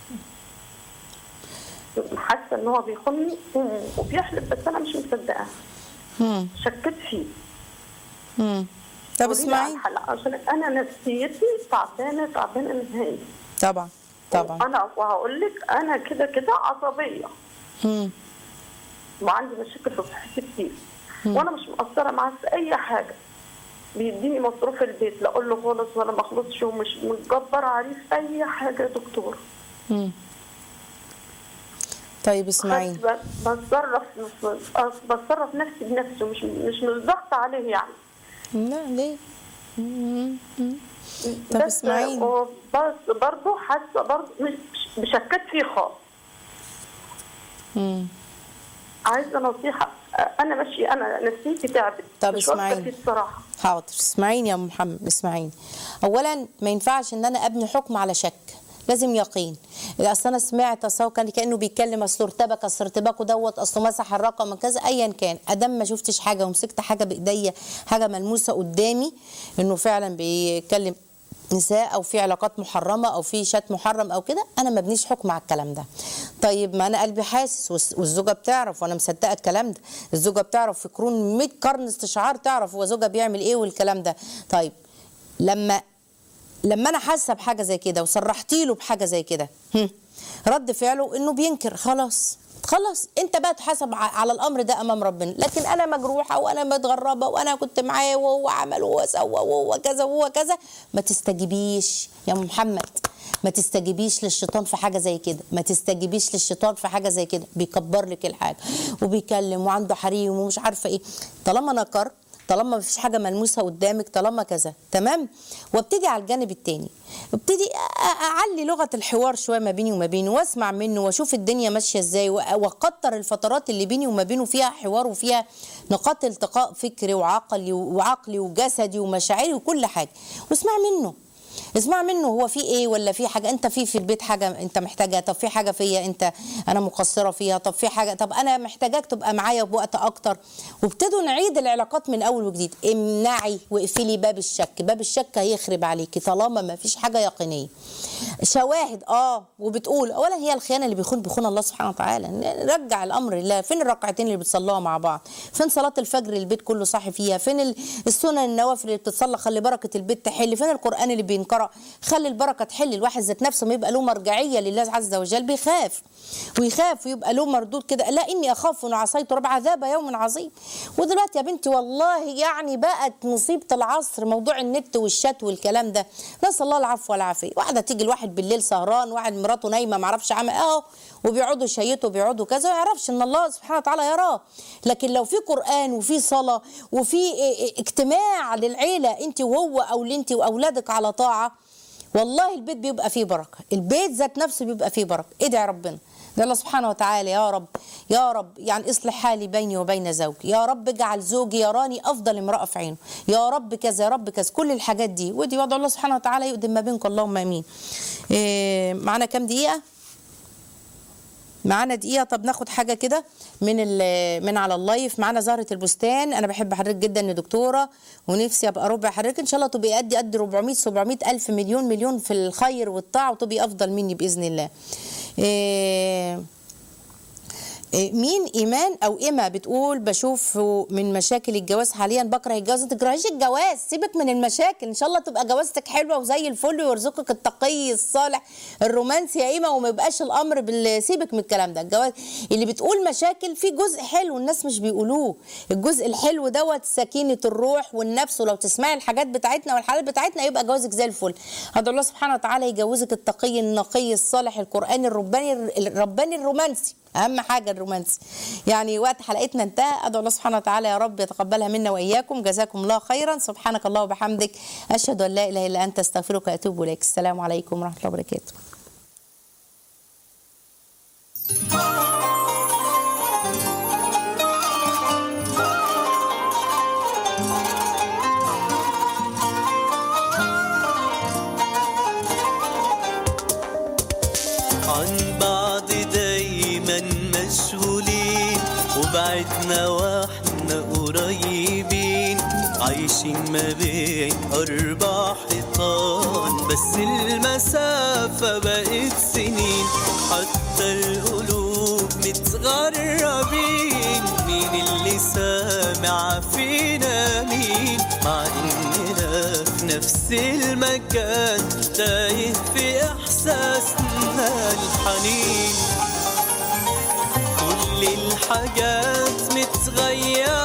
حاسه ان هو بيخوني وبيحلف بس انا مش مصدقه مم. شكيت فيه مم. طب قولي لي اسمعي عن حل عشان انا نفسيتي تعبانه تعبانه نهائي طبعا طبعا انا وهقول لك انا كده كده عصبيه مم. وعندي مشاكل في صحتي كتير وانا مش مقصره معاه في اي حاجه بيديني مصروف البيت لا اقول له خالص ولا ما اخلصش ومش متجبره عليه في اي حاجه يا دكتور مم. طيب اسمعيني بس بتصرف بتصرف نفسي بنفسه مش مش مش ضغط عليه يعني لا ليه مم. مم. طب بس اسمعيني بس برضه حاسه برضه مش بشكت فيه خالص مم. عايزه نصيحه انا ماشي انا نفسيتي تعبت طب مش واثقة اسمعيني. فيه الصراحه حاضر اسمعيني يا أم محمد اسمعيني اولا ما ينفعش ان انا ابني حكم على شك لازم يقين اصل انا سمعت اصل هو كان كانه بيتكلم اصل ارتبك اصل ارتباكه دوت اصله مسح الرقم كذا ايا كان ادام ما شفتش حاجه ومسكت حاجه بايديا حاجه ملموسه قدامي انه فعلا بيتكلم نساء او في علاقات محرمه او في شات محرم او كده انا ما بنيش حكم على الكلام ده طيب ما انا قلبي حاسس والس- والزوجه بتعرف وانا مصدقه الكلام ده الزوجه بتعرف في قرون 100 قرن استشعار تعرف هو زوجها بيعمل ايه والكلام ده طيب لما لما انا حاسه بحاجه زي كده وصرحت له بحاجه زي كده هم، رد فعله انه بينكر خلاص خلاص انت بقى تحاسب ع- على الامر ده امام ربنا لكن انا مجروحه وانا متغربه وانا كنت معاه وهو عمل وهو سوى وهو كذا وهو كذا ما تستجيبيش يا أم محمد ما تستجيبيش للشيطان في حاجه زي كده ما تستجيبيش للشيطان في حاجه زي كده بيكبر لك الحاجه وبيكلم وعنده حريم ومش عارفه ايه طالما نكر طالما ما فيش حاجه ملموسه قدامك طالما كذا تمام وابتدي على الجانب التاني ابتدي أ- أ- اعلي لغه الحوار شويه ما بيني وما بينه واسمع منه واشوف الدنيا ماشيه ازاي وأ- واكتر الفترات اللي بيني وما بينه فيها حوار وفيها نقاط التقاء فكري وعقلي وعقلي وجسدي ومشاعري وكل حاجه واسمع منه اسمع منه هو في ايه ولا في حاجه انت في في البيت حاجه انت محتاجها طب في حاجه فيا انت انا مقصره فيها طب في حاجه طب انا محتاجاك تبقى معايا بوقت اكتر وابتدوا نعيد العلاقات من اول وجديد امنعي واقفلي باب الشك باب الشك هيخرب عليكي طالما ما فيش حاجه يقينيه شواهد اه وبتقول اولا هي الخيانه اللي بيخون بيخون الله سبحانه وتعالى نرجع الامر لله فين الركعتين اللي بتصلوها مع بعض فين صلاه الفجر اللي البيت كله صاحي فيها فين ال- السنن النوافل اللي بتتصلى خلي بركه البيت تحل فين القران اللي بينقرا خلي البركه تحل الواحد ذات نفسه ما يبقى له مرجعيه لله عز وجل بيخاف ويخاف ويبقى له مردود كده لا اني اخاف ان عصيت رب عذاب يوم عظيم ودلوقتي يا بنتي والله يعني بقت مصيبه العصر موضوع النت والشات والكلام ده نسال الله العفو والعافيه واحده تيجي الواحد بالليل سهران واحد مراته نايمه ما اعرفش عمل اهو وبيقعدوا يشيطوا بيقعدوا كذا ما يعرفش ان الله سبحانه وتعالى يراه لكن لو في قران وفي صلاه وفي إيه إيه اجتماع للعيله انت وهو او انت واولادك على طاعه والله البيت بيبقى فيه بركه البيت ذات نفسه بيبقى فيه بركه ادعي ربنا ده الله سبحانه وتعالى يا رب يا رب يعني اصلح حالي بيني وبين زوجي يا رب اجعل زوجي يراني افضل امراه في عينه يا رب كذا يا رب كذا كل الحاجات دي ودي وضع الله سبحانه وتعالى يقدم ما بينكم اللهم امين إيه معانا كام دقيقه معانا دقيقه طب ناخد حاجه كده من ال- من على اللايف معانا زهره البستان انا بحب حضرتك جدا يا دكتوره ونفسي ابقى ربع حضرتك ان شاء الله تبقي قد قد 400 700 الف مليون مليون في الخير والطاعه وتبقي افضل مني باذن الله إيه إيه، مين ايمان او ايما بتقول بشوف من مشاكل الجواز حاليا بكره الجواز ما تكرهيش الجواز سيبك من المشاكل ان شاء الله تبقى جوازتك حلوه وزي الفل ويرزقك التقي الصالح الرومانسي يا ايما وما يبقاش الامر بال سيبك من الكلام ده الجواز اللي بتقول مشاكل في جزء حلو الناس مش بيقولوه الجزء الحلو دوت سكينه الروح والنفس ولو تسمعي الحاجات بتاعتنا والحالات بتاعتنا يبقى جوازك زي الفل ادعو الله سبحانه وتعالى يجوزك التقي النقي الصالح القراني الرباني الرباني الرومانسي اهم حاجه الرومانسي يعني وقت حلقتنا انتهى ادعو الله سبحانه وتعالى يا رب يتقبلها منا واياكم جزاكم الله خيرا سبحانك الله وبحمدك اشهد ان لا اله الا انت استغفرك واتوب اليك السلام عليكم ورحمه الله وبركاته عن بعض دايما مشغولين وبعدنا واحنا قريبين عايشين ما بين أربع حيطان بس المسافة بقت سنين حتى القلوب متغربين مين اللي سامع فينا مين مع إننا في نفس المكان تايه في إحساسنا الحنين كل الحاجات متغيرة